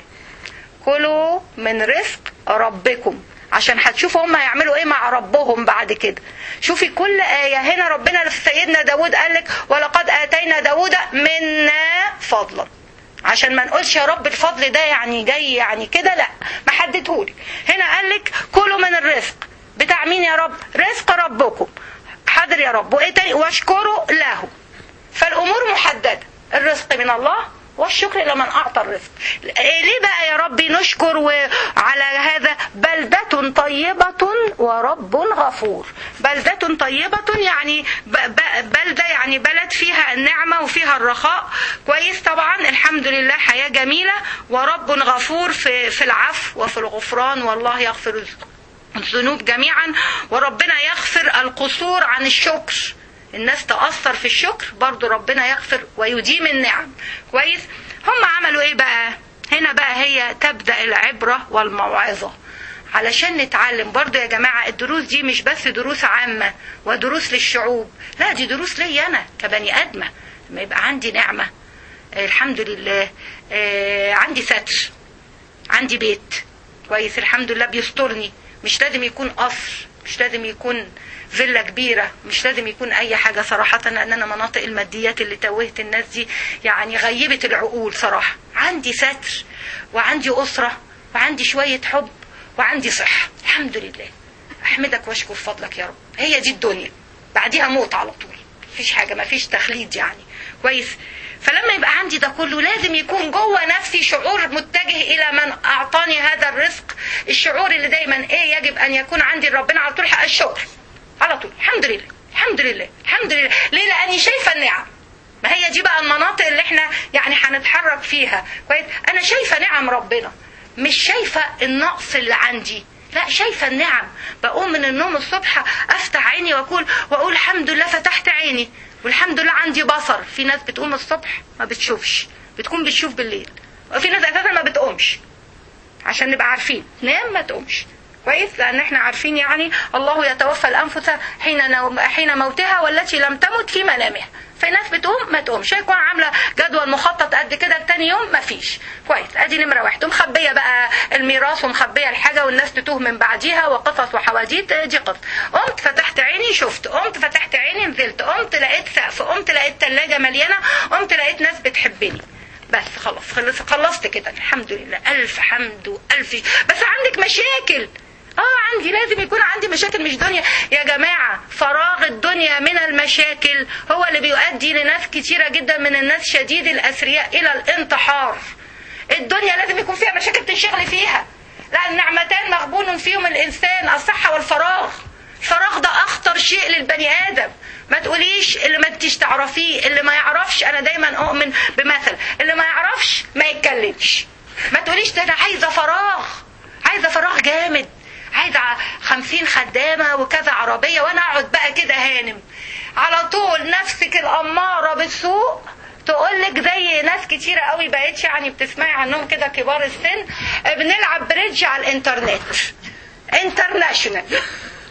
كلوا من رزق ربكم عشان هتشوفوا هم هيعملوا ايه مع ربهم بعد كده شوفي كل آية هنا ربنا في سيدنا داود قال لك ولقد آتينا داود منا فضلا عشان ما نقولش يا رب الفضل ده يعني جاي يعني كده لا ما حددهولي هنا قال لك كلوا من الرزق بتاع مين يا رب رزق ربكم حاضر يا رب وايه تاني واشكروا له فالامور محدده الرزق من الله والشكر لمن أعطى الرزق ليه بقى يا ربي نشكر على هذا بلدة طيبة ورب غفور بلدة طيبة يعني بلدة يعني بلد فيها النعمة وفيها الرخاء كويس طبعا الحمد لله حياة جميلة ورب غفور في, في العفو وفي الغفران والله يغفر الذنوب جميعا وربنا يغفر القصور عن الشكر الناس تأثر في الشكر برضو ربنا يغفر ويديم النعم كويس هم عملوا ايه بقى هنا بقى هي تبدأ العبرة والموعظة علشان نتعلم برضو يا جماعة الدروس دي مش بس دروس عامة ودروس للشعوب لا دي دروس لي أنا كبني آدمة لما يبقى عندي نعمة الحمد لله عندي ستر عندي بيت كويس الحمد لله بيسترني مش لازم يكون قصر مش لازم يكون فيلا كبيره مش لازم يكون اي حاجه صراحه لان انا مناطق الماديات اللي توهت الناس دي يعني غيبت العقول صراحه عندي ستر وعندي اسره وعندي شويه حب وعندي صحه الحمد لله احمدك واشكر فضلك يا رب هي دي الدنيا بعديها موت على طول مفيش حاجه مفيش تخليد يعني كويس فلما يبقى عندي ده كله لازم يكون جوه نفسي شعور متجه الى من اعطاني هذا الرزق الشعور اللي دايما ايه يجب ان يكون عندي ربنا على طول حق الشكر على طول الحمد لله الحمد لله الحمد لله ليه لاني شايفه النعم ما هي دي بقى المناطق اللي احنا يعني هنتحرك فيها كويس انا شايفه نعم ربنا مش شايفه النقص اللي عندي لا شايفه النعم بقوم من النوم الصبح افتح عيني واقول واقول الحمد لله فتحت عيني والحمد لله عندي بصر في ناس بتقوم الصبح ما بتشوفش بتكون بتشوف بالليل وفي ناس اساسا ما بتقومش عشان نبقى عارفين نام ما تقومش كويس لان احنا عارفين يعني الله يتوفى الانفس حين نوم حين موتها والتي لم تمت في منامها في ناس بتقوم ما تقومش يكون عامله جدول مخطط قد كده تاني يوم ما فيش كويس ادي نمره واحد ومخبيه بقى الميراث ومخبيه الحاجه والناس تتوه من بعديها وقصص وحواديت دي قصه قمت فتحت عيني شفت قمت فتحت عيني نزلت قمت لقيت سقف قمت لقيت ثلاجه مليانه قمت لقيت ناس بتحبني بس خلاص خلص خلصت كده الحمد لله الف حمد والف بس عندك مشاكل اه عندي لازم يكون عندي مشاكل مش دنيا يا جماعة فراغ الدنيا من المشاكل هو اللي بيؤدي لناس كتيرة جدا من الناس شديد الأثرياء إلى الانتحار الدنيا لازم يكون فيها مشاكل تنشغلي فيها لأن نعمتان مغبون فيهم الإنسان الصحة والفراغ الفراغ ده أخطر شيء للبني آدم ما تقوليش اللي ما انتش تعرفيه اللي ما يعرفش أنا دايما أؤمن بمثل اللي ما يعرفش ما يتكلمش ما تقوليش ده أنا عايزة فراغ عايزة فراغ جامد عايزة خمسين خدامة وكذا عربية وانا اقعد بقى كده هانم على طول نفسك الأمارة بالسوق تقول لك زي ناس كتيرة قوي بقيتش يعني بتسمعي عنهم كده كبار السن بنلعب بريدج على الانترنت انترناشونال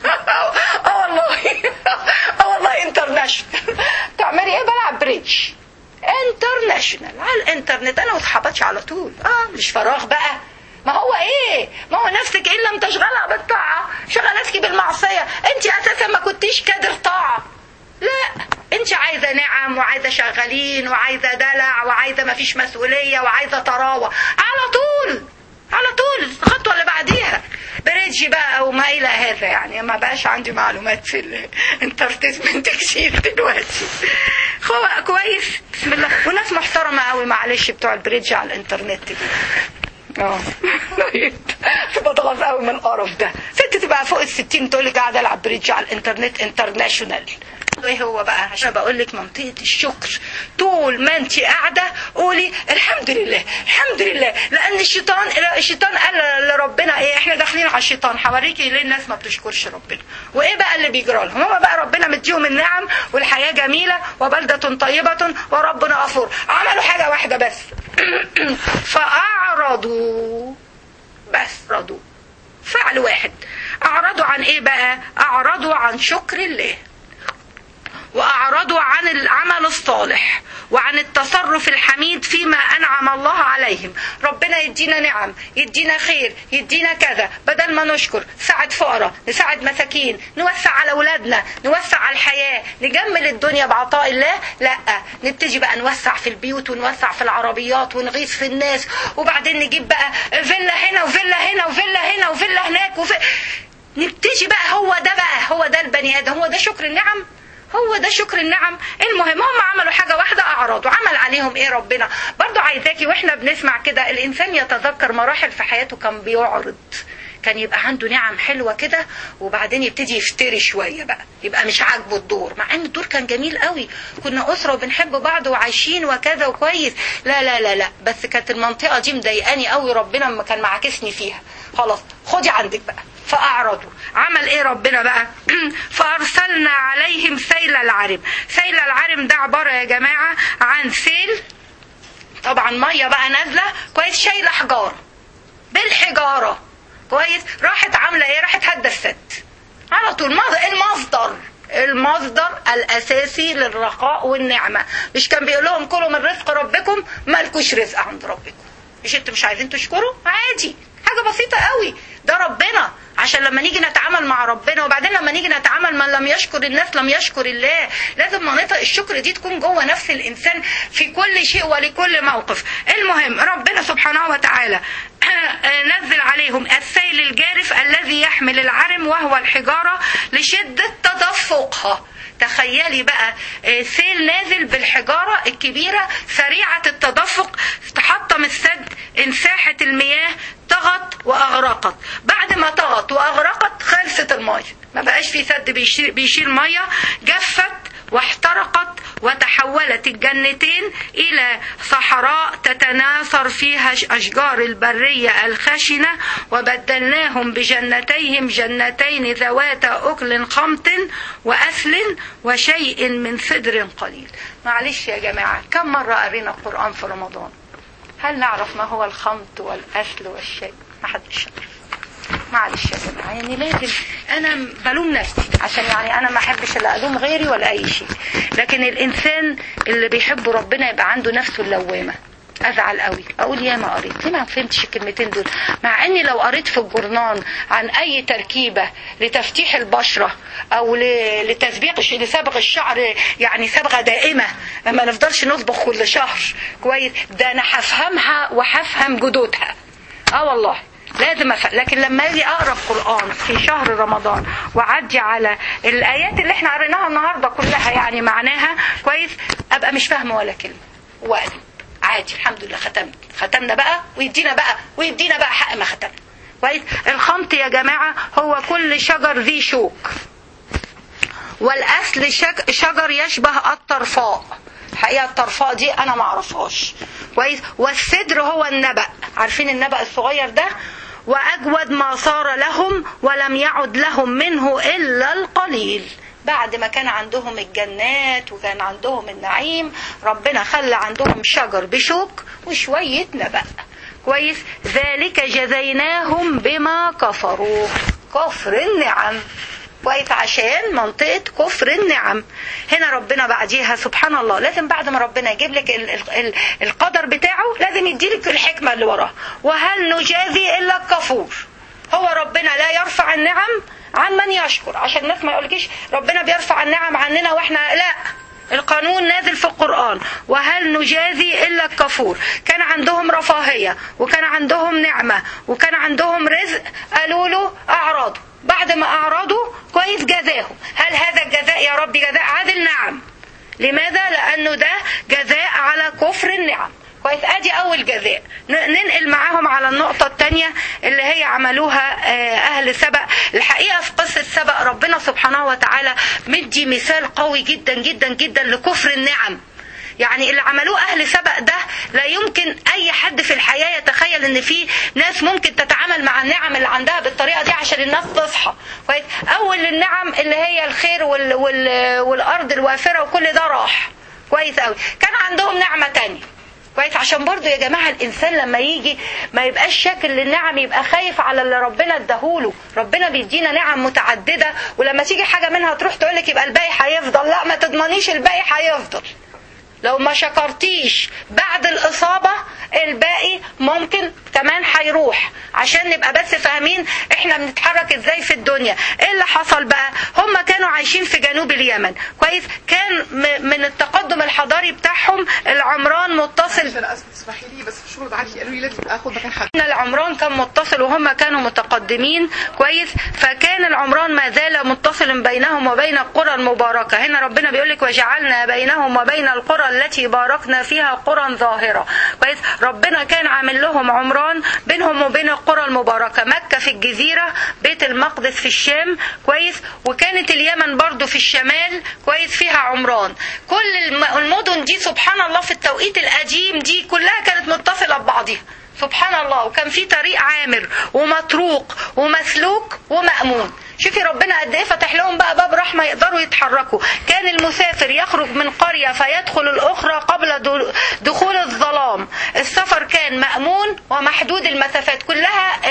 اه والله اه والله انترناشونال تعملي ايه بلعب بريدج انترناشونال على الانترنت انا واصحاباتي على طول اه مش فراغ بقى ما هو ايه ما هو نفسك ان لم تشغلها بالطاعة شغلتك بالمعصية انت اساسا ما كنتيش قادر طاعة لا انت عايزة نعم وعايزة شغالين وعايزة دلع وعايزة ما فيش مسؤولية وعايزة طراوة على طول على طول الخطوة اللي بعديها بريدج بقى وما إلى هذا يعني ما بقاش عندي معلومات في الانترتيزمنت كتير دلوقتي هو كويس بسم الله وناس محترمة قوي معلش بتوع البريدج على الانترنت دي اه تبقى ضغط قوي من القرف ده ست تبقى فوق الستين تقول لي قاعده العب بريدج على الانترنت انترناشونال ايه هو بقى عشان بقول لك منطقه الشكر طول ما انت قاعده قولي الحمد لله الحمد لله لان الشيطان الشيطان قال لربنا ايه احنا داخلين على الشيطان هوريكي ليه الناس ما بتشكرش ربنا وايه بقى اللي بيجرى لهم هم بقى ربنا مديهم النعم والحياه جميله وبلده طيبه وربنا غفور عملوا حاجه واحده بس فاعرضوا بس رضوا فعل واحد اعرضوا عن ايه بقى اعرضوا عن شكر الله واعرضوا عن العمل الصالح وعن التصرف الحميد فيما انعم الله عليهم ربنا يدينا نعم يدينا خير يدينا كذا بدل ما نشكر نساعد فقراء نساعد مساكين نوسع على اولادنا نوسع على الحياه نجمل الدنيا بعطاء الله لا نبتدي بقى نوسع في البيوت ونوسع في العربيات ونغيث في الناس وبعدين نجيب بقى فيلا هنا وفيلا هنا وفيلا هنا وفيلا هناك وفي... نبتدي بقى هو ده بقى هو ده البني ادم هو ده شكر النعم هو ده شكر النعم المهم هم عملوا حاجة واحدة أعرضوا عمل عليهم إيه ربنا برضو عايزاكي وإحنا بنسمع كده الإنسان يتذكر مراحل في حياته كان بيعرض كان يبقى عنده نعم حلوة كده وبعدين يبتدي يفتري شوية بقى يبقى مش عاجبه الدور مع ان الدور كان جميل قوي كنا أسرة وبنحب بعض وعايشين وكذا وكويس لا لا لا لا بس كانت المنطقة دي مضايقاني قوي ربنا ما كان معاكسني فيها خلاص خدي عندك بقى فأعرضوا عمل ايه ربنا بقى فأرسلنا عليهم سيل العرم سيل العرم ده عبارة يا جماعة عن سيل طبعا مية بقى نازلة كويس شايلة حجارة بالحجارة كويس راحت عاملة ايه راحت هدى الست على طول المصدر المصدر الاساسي للرخاء والنعمة مش كان بيقول لهم كلوا من رزق ربكم مالكوش رزق عند ربكم مش انتوا مش عايزين تشكروا عادي حاجة حاجه بسيطه قوي ده ربنا عشان لما نيجي نتعامل مع ربنا وبعدين لما نيجي نتعامل من لم يشكر الناس لم يشكر الله لازم مناطق الشكر دي تكون جوه نفس الانسان في كل شيء ولكل موقف المهم ربنا سبحانه وتعالى نزل عليهم السيل الجارف الذي يحمل العرم وهو الحجارة لشدة تدفقها تخيلي بقى سيل نازل بالحجارة الكبيرة سريعة التدفق تحطم السد انساحت المياه طغت واغرقت بعد ما طغت واغرقت خلصت المية ما بقاش في سد بيشيل, بيشيل مية جفت واحترقت وتحولت الجنتين إلى صحراء تتناثر فيها أشجار البرية الخشنة وبدلناهم بجنتيهم جنتين ذواتا أكل خمط وأسل وشيء من سدر قليل معلش يا جماعة كم مرة قرينا القرآن في رمضان هل نعرف ما هو الخمط والأسل والشيء ما حدش يعرف معلش يا جماعه يعني لازم انا بلوم نفسي عشان يعني انا ما احبش لا الوم غيري ولا اي شيء لكن الانسان اللي بيحب ربنا يبقى عنده نفسه اللوامه ازعل قوي اقول يا ما قريت ليه ما فهمتش الكلمتين دول مع اني لو قريت في الجورنان عن اي تركيبه لتفتيح البشره او لتسبيق لصبغ الشعر يعني صبغه دائمه ما نفضلش نصبغ كل شهر كويس ده انا هفهمها وهفهم جدودها اه والله لازم أفهم. لكن لما اجي اقرا القران في شهر رمضان واعدي على الايات اللي احنا قريناها النهارده كلها يعني معناها كويس ابقى مش فاهمه ولا كلمه وقلب عادي الحمد لله ختمت ختمنا بقى ويدينا بقى ويدينا بقى حق ما ختمنا كويس الخمط يا جماعه هو كل شجر ذي شوك والاصل شجر يشبه الطرفاء الحقيقه الطرفاء دي انا ما اعرفهاش كويس والسدر هو النبأ عارفين النبأ الصغير ده واجود ما صار لهم ولم يعد لهم منه الا القليل بعد ما كان عندهم الجنات وكان عندهم النعيم ربنا خلى عندهم شجر بشوك وشوية نبأ كويس ذلك جزيناهم بما كفروا كفر النعم كويس عشان منطقة كفر النعم هنا ربنا بعديها سبحان الله لازم بعد ما ربنا يجيب لك ال ال ال القدر بتاعه لازم يديلك الحكمة اللي وراه وهل نجازي إلا الكفور هو ربنا لا يرفع النعم عن من يشكر عشان الناس ما يقولكيش ربنا بيرفع النعم عننا واحنا لا القانون نازل في القرآن وهل نجازي إلا الكفور كان عندهم رفاهية وكان عندهم نعمة وكان عندهم رزق قالوا له أعراضوا بعد ما أعرضوا كويس جزاهم هل هذا الجزاء يا رب جزاء عادل نعم لماذا لأنه ده جزاء على كفر النعم كويس ادي اول جزاء ننقل معاهم على النقطه الثانيه اللي هي عملوها اهل سبأ الحقيقه في قصه سبأ ربنا سبحانه وتعالى مدي مثال قوي جدا جدا جدا لكفر النعم يعني اللي عملوه اهل سبأ ده لا يمكن اي حد في الحياه يتخيل ان في ناس ممكن تتعامل مع النعم اللي عندها بالطريقه دي عشان الناس تصحى كويس اول النعم اللي هي الخير وال وال والارض الوافره وكل ده راح كويس قوي كان عندهم نعمه تانية كويس عشان برضو يا جماعة الإنسان لما يجي ما يبقاش شاكل للنعم يبقى خايف على اللي ربنا اداهوله ربنا بيدينا نعم متعددة ولما تيجي حاجة منها تروح تقولك يبقى الباقي هيفضل لا ما تضمنيش الباقي هيفضل لو ما شكرتيش بعد الإصابة الباقي ممكن كمان هيروح عشان نبقى بس فاهمين احنا بنتحرك ازاي في الدنيا ايه اللي حصل بقى هم كانوا عايشين في جنوب اليمن كويس كان من التقدم الحضاري بتاعهم العمران متصل اسمحي لي بس في الشغل بعد قالوا لي لازم اخد مكان حد العمران كان متصل وهم كانوا متقدمين كويس فكان العمران ما زال متصلا بينهم وبين القرى المباركه هنا ربنا بيقول لك وجعلنا بينهم وبين القرى التي باركنا فيها قرى ظاهره كويس ربنا كان عامل لهم عمران بينهم وبين القرى المباركة مكة في الجزيرة بيت المقدس في الشام كويس وكانت اليمن برضو في الشمال كويس فيها عمران كل المدن دي سبحان الله في التوقيت القديم دي كلها كانت متصلة ببعضها سبحان الله وكان في طريق عامر ومطروق ومسلوك ومأمون شوفي ربنا قد ايه فتح لهم بقى باب رحمه يقدروا يتحركوا كان المسافر يخرج من قريه فيدخل الاخرى قبل دخول الظلام السفر كان مامون ومحدود المسافات كلها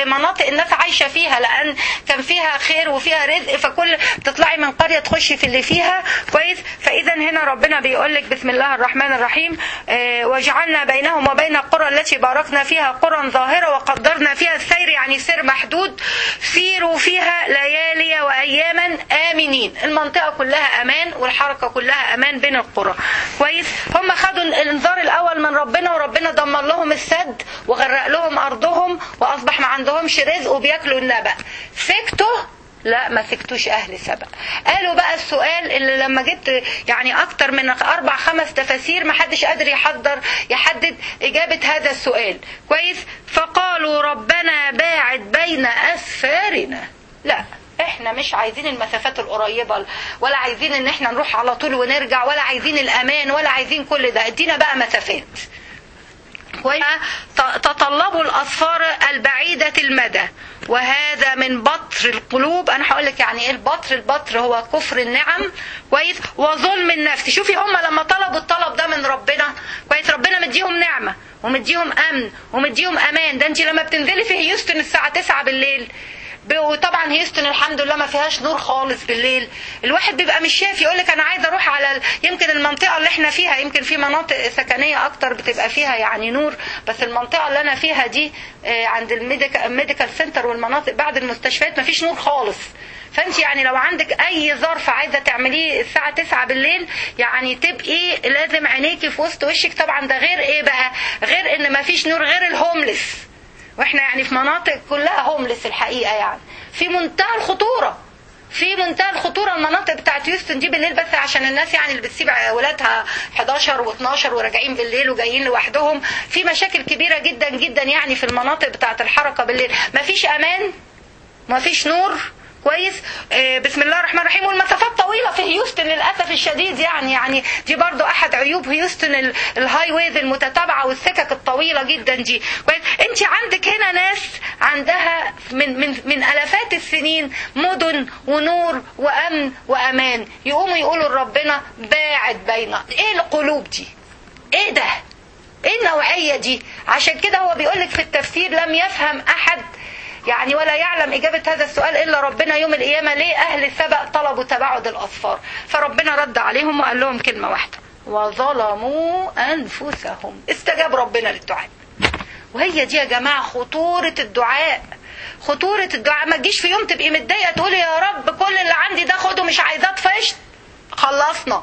مناطق الناس عايشه فيها لان كان فيها خير وفيها رزق فكل بتطلعي من قريه تخشي في اللي فيها كويس فاذا هنا ربنا بيقول لك بسم الله الرحمن الرحيم آه، وجعلنا بينهم وبين القرى التي باركنا فيها قرى ظاهره وقدرنا فيها السير يعني سير محدود سيروا فيها ليالي واياما امنين المنطقه كلها امان والحركه كلها امان بين القرى كويس هم خدوا الانذار الاول من ربنا وربنا دمر لهم السد وغرق لهم ارضهم واصبح ما عندهمش رزق وبياكلوا النبأ سكتوا لا ما سكتوش اهل سبأ قالوا بقى السؤال اللي لما جبت يعني اكتر من اربع خمس تفاسير ما حدش قادر يحضر يحدد اجابة هذا السؤال كويس فقالوا ربنا باعد بين اسفارنا لا احنا مش عايزين المسافات القريبة ولا عايزين ان احنا نروح على طول ونرجع ولا عايزين الامان ولا عايزين كل ده ادينا بقى مسافات تطلبوا الأصفار البعيدة المدى وهذا من بطر القلوب أنا هقول لك يعني إيه البطر البطر هو كفر النعم كويس وظلم النفس شوفي هم لما طلبوا الطلب ده من ربنا كويس ربنا مديهم نعمة ومديهم أمن ومديهم أمان ده أنت لما بتنزلي في هيوستن الساعة 9 بالليل وطبعا هيوستن الحمد لله ما فيهاش نور خالص بالليل الواحد بيبقى مش شايف يقول لك انا عايز اروح على ال... يمكن المنطقه اللي احنا فيها يمكن في مناطق سكنيه اكتر بتبقى فيها يعني نور بس المنطقه اللي انا فيها دي عند الميديكال سنتر والمناطق بعد المستشفيات ما فيش نور خالص فانت يعني لو عندك اي ظرف عايزه تعمليه الساعه 9 بالليل يعني تبقي لازم عينيكي في وسط وشك طبعا ده غير ايه بقى غير ان ما فيش نور غير الهوملس واحنا يعني في مناطق كلها هوملس الحقيقه يعني في منتهى الخطوره في منتهى الخطوره المناطق بتاعت هيوستن دي بالليل بس عشان الناس يعني اللي بتسيب ولادها 11 و12 وراجعين بالليل وجايين لوحدهم في مشاكل كبيره جدا جدا يعني في المناطق بتاعت الحركه بالليل مفيش امان مفيش نور كويس آه بسم الله الرحمن الرحيم والمسافات طويله في هيوستن للاسف الشديد يعني يعني دي برضو احد عيوب هيوستن الهاي ويز المتتابعه والسكك الطويله جدا دي كويس انت عندك هنا ناس عندها من من من الافات السنين مدن ونور وامن وامان يقوموا يقولوا لربنا باعد بين ايه القلوب دي ايه ده ايه النوعيه دي عشان كده هو بيقول لك في التفسير لم يفهم احد يعني ولا يعلم إجابة هذا السؤال إلا ربنا يوم القيامة ليه أهل سبأ طلبوا تباعد الأصفار فربنا رد عليهم وقال لهم كلمة واحدة وظلموا أنفسهم استجاب ربنا للدعاء وهي دي يا جماعة خطورة الدعاء خطورة الدعاء ما تجيش في يوم تبقي متضايقة تقولي يا رب كل اللي عندي ده خده مش عايزاه طفشت خلصنا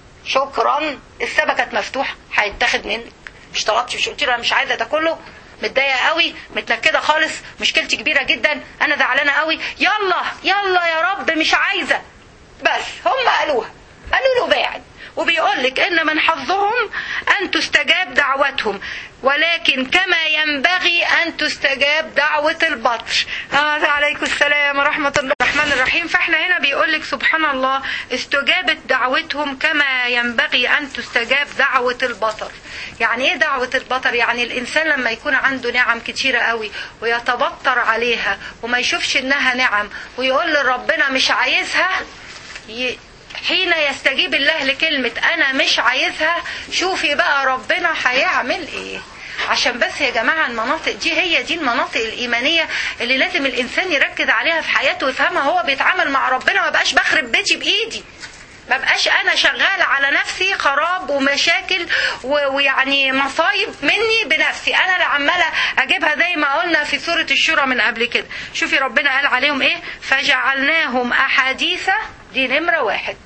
شكرا السبكة كانت مفتوحة هيتاخد منك مش طلبتي مش قلت له انا مش عايزه ده كله متضايقه قوي متنكده خالص مشكلتي كبيره جدا انا زعلانه قوي يلا يلا يا رب مش عايزه بس هم قالوها قالوا له باعد وبيقول لك ان من حظهم ان تستجاب دعوتهم ولكن كما ينبغي ان تستجاب دعوة البطر آه عليكم السلام ورحمة الله الرحمن الرحيم فاحنا هنا بيقول لك سبحان الله استجابت دعوتهم كما ينبغي ان تستجاب دعوة البطر يعني ايه دعوة البطر يعني الانسان لما يكون عنده نعم كتيرة قوي ويتبطر عليها وما يشوفش انها نعم ويقول لربنا مش عايزها ي... حين يستجيب الله لكلمة أنا مش عايزها شوفي بقى ربنا هيعمل إيه عشان بس يا جماعة المناطق دي هي دي المناطق الإيمانية اللي لازم الإنسان يركز عليها في حياته ويفهمها هو بيتعامل مع ربنا ما بقاش بخرب بيتي بإيدي ما بقاش انا شغاله على نفسي خراب ومشاكل ويعني مصايب مني بنفسي انا اللي عماله اجيبها زي ما قلنا في سوره الشورى من قبل كده شوفي ربنا قال عليهم ايه فجعلناهم احاديث دي نمره واحد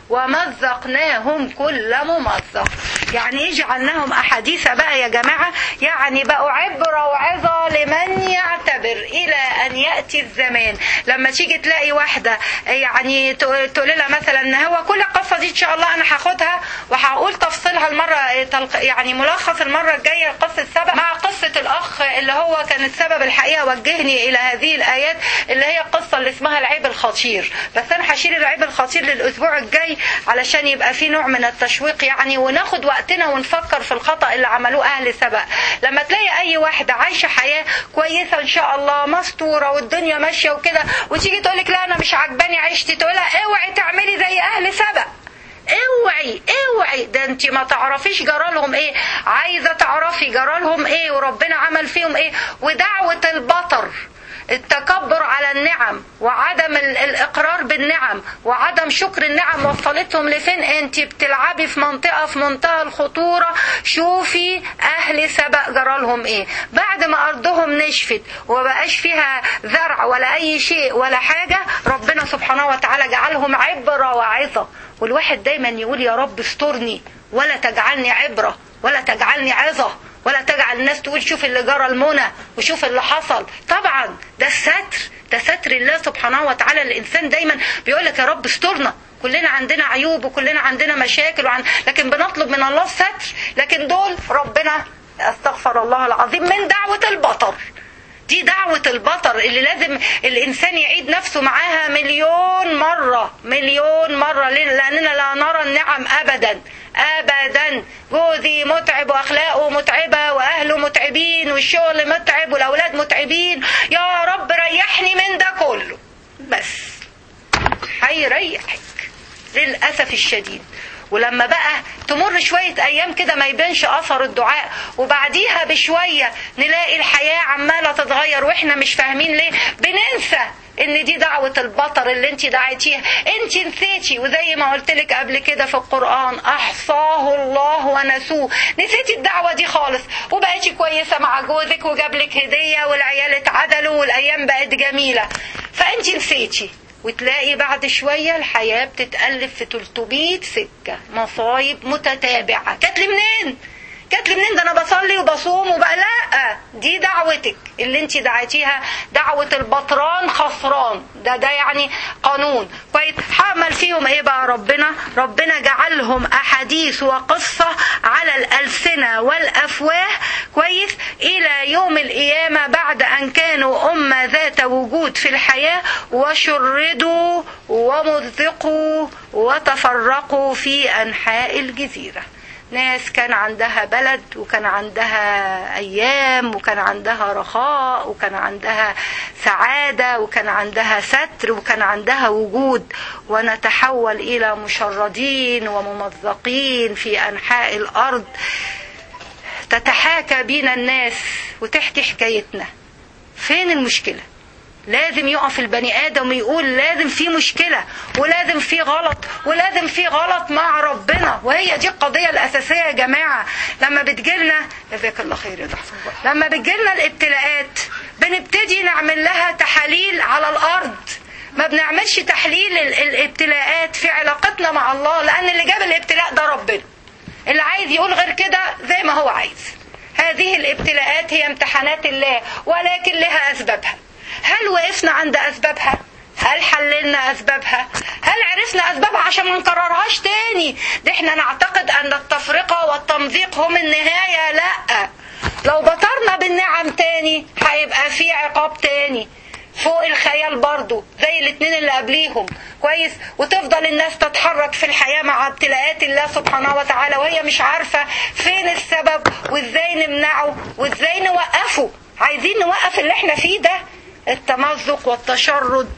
ومزقناهم كل ممزق يعني ايه جعلناهم احاديث بقى يا جماعه يعني بقوا عبره وعظه لمن يعتبر الى ان ياتي الزمان لما تيجي تلاقي واحده يعني تقول لها مثلا هو كل القصه دي ان شاء الله انا هاخدها وهقول تفصيلها المره يعني ملخص المره الجايه قصه سبب مع قصه الاخ اللي هو كان السبب الحقيقه وجهني الى هذه الايات اللي هي القصه اللي اسمها العيب الخطير بس انا هشيل العيب الخطير للاسبوع الجاي علشان يبقى في نوع من التشويق يعني وناخد وقتنا ونفكر في الخطأ اللي عملوه أهل سبق لما تلاقي أي واحدة عايشة حياة كويسة إن شاء الله مستورة والدنيا ماشية وكده وتيجي تقولك لا أنا مش عجباني عيشتي تقولها اوعي تعملي زي أهل سبق اوعي اوعي ده انت ما تعرفيش جرالهم ايه عايزه تعرفي جرالهم ايه وربنا عمل فيهم ايه ودعوه البطر التكبر على النعم وعدم ال- الاقرار بالنعم وعدم شكر النعم وصلتهم لفين انت بتلعبي في منطقه في منتهى الخطوره شوفي اهل سبق جرالهم ايه بعد ما ارضهم نشفت ومبقاش فيها زرع ولا اي شيء ولا حاجه ربنا سبحانه وتعالى جعلهم عبره وعظه والواحد دايما يقول يا رب استرني ولا تجعلني عبره ولا تجعلني عظه ولا تجعل الناس تقول شوف اللي جرى المنى وشوف اللي حصل طبعا ده الستر ده ستر الله سبحانه وتعالى الانسان دايما بيقول لك يا رب استرنا كلنا عندنا عيوب وكلنا عندنا مشاكل وعن... لكن بنطلب من الله الستر لكن دول ربنا استغفر الله العظيم من دعوة البطر دي دعوة البطر اللي لازم الإنسان يعيد نفسه معاها مليون مرة مليون مرة ليه؟ لأننا لا نرى النعم أبدا أبدا جوزي متعب وأخلاقه متعبة وأهله متعبين والشغل متعب والأولاد متعبين يا رب ريحني من ده كله بس هيريحك للأسف الشديد ولما بقى تمر شوية أيام كده ما يبانش أثر الدعاء وبعديها بشوية نلاقي الحياة عمالة تتغير وإحنا مش فاهمين ليه بننسى ان دي دعوة البطر اللي انت دعيتيها انت نسيتي وزي ما قلت لك قبل كده في القرآن احصاه الله ونسوه نسيتي الدعوة دي خالص وبقيتي كويسة مع جوزك وجاب لك هدية والعيال اتعدلوا والايام بقت جميلة فانت نسيتي وتلاقي بعد شوية الحياة بتتألف في 300 سكة مصايب متتابعة جات لي منين؟ جات لي منين ده انا بصلي وبصوم وبقى لا دي دعوتك اللي انت دعيتيها دعوة البطران خسران ده ده يعني قانون كويس حمل فيهم ايه بقى ربنا ربنا جعلهم احاديث وقصة على الالسنة والافواه كويس الى يوم القيامة بعد ان كانوا امة ذات وجود في الحياة وشردوا ومزقوا وتفرقوا في انحاء الجزيره ناس كان عندها بلد وكان عندها ايام وكان عندها رخاء وكان عندها سعاده وكان عندها ستر وكان عندها وجود ونتحول الى مشردين وممزقين في انحاء الارض تتحاكى بينا الناس وتحكي حكايتنا فين المشكله لازم يقف البني ادم ويقول لازم في مشكله ولازم في غلط ولازم في غلط مع ربنا وهي دي القضيه الاساسيه يا جماعه لما بتجيلنا جزاك الله خير يا دكتور لما بتجيلنا الابتلاءات بنبتدي نعمل لها تحاليل على الارض ما بنعملش تحليل ال- الابتلاءات في علاقتنا مع الله لان اللي جاب الابتلاء ده ربنا اللي عايز يقول غير كده زي ما هو عايز هذه الابتلاءات هي امتحانات الله ولكن لها اسبابها هل وقفنا عند اسبابها هل حللنا اسبابها هل عرفنا اسبابها عشان ما نكررهاش تاني ده احنا نعتقد ان التفرقه والتمزيق هم النهايه لا لو بطرنا بالنعم تاني هيبقى في عقاب تاني فوق الخيال برضو زي الاتنين اللي قبليهم كويس وتفضل الناس تتحرك في الحياة مع ابتلاءات الله سبحانه وتعالى وهي مش عارفة فين السبب وازاي نمنعه وازاي نوقفه عايزين نوقف اللي احنا فيه ده التمزق والتشرد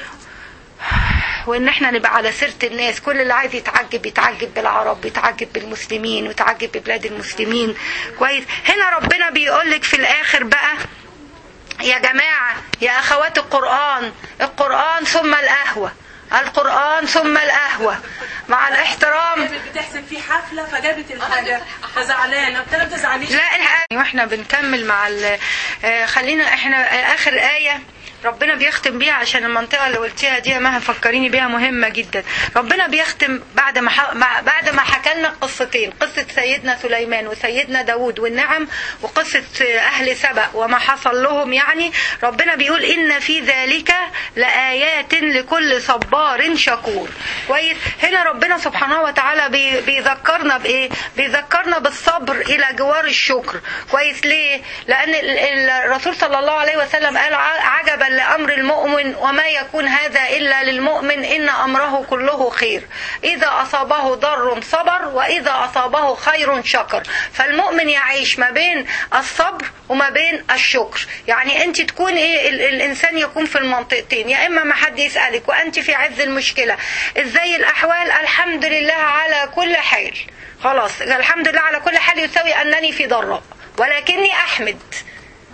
وان احنا نبقى على سيره الناس كل اللي عايز يتعجب يتعجب بالعرب يتعجب بالمسلمين ويتعجب ببلاد المسلمين كويس هنا ربنا بيقول لك في الاخر بقى يا جماعه يا اخوات القران القران ثم القهوه القران ثم القهوه مع الاحترام بتحسب في حفله فجابت الحاجه فزعلانه قلت لها ما تزعليش لا الحقيقة واحنا بنكمل مع ال- آه، خلينا احنا آه، اخر آية ربنا بيختم بيها عشان المنطقة اللي قلتيها دي ما فكريني بيها مهمة جدا ربنا بيختم بعد ما ح... مع- بعد ما حكى لنا قصتين قصة سيدنا سليمان وسيدنا داود والنعم وقصة آه، أهل سبأ وما حصل لهم يعني ربنا بيقول إن في ذلك لآيات لكل صبار شكور كويس هنا ربنا سبحانه وتعالى بي... بيذكرنا بإيه بيذكرنا بالصبر إلى جوار الشكر كويس ليه لأن ال- ال- الرسول صلى الله عليه وسلم قال ع- عجبا لأمر المؤمن وما يكون هذا إلا للمؤمن إن أمره كله خير إذا أصابه ضر صبر وإذا أصابه خير شكر فالمؤمن يعيش ما بين الصبر وما بين الشكر يعني أنت تكون إيه ال- الإنسان يكون في المنطقتين يا إما ما حد يسألك وأنت في عز المشكلة إزاي الأحوال الحمد لله على كل حال خلاص الحمد لله على كل حال يساوي أنني في ضراء ولكني أحمد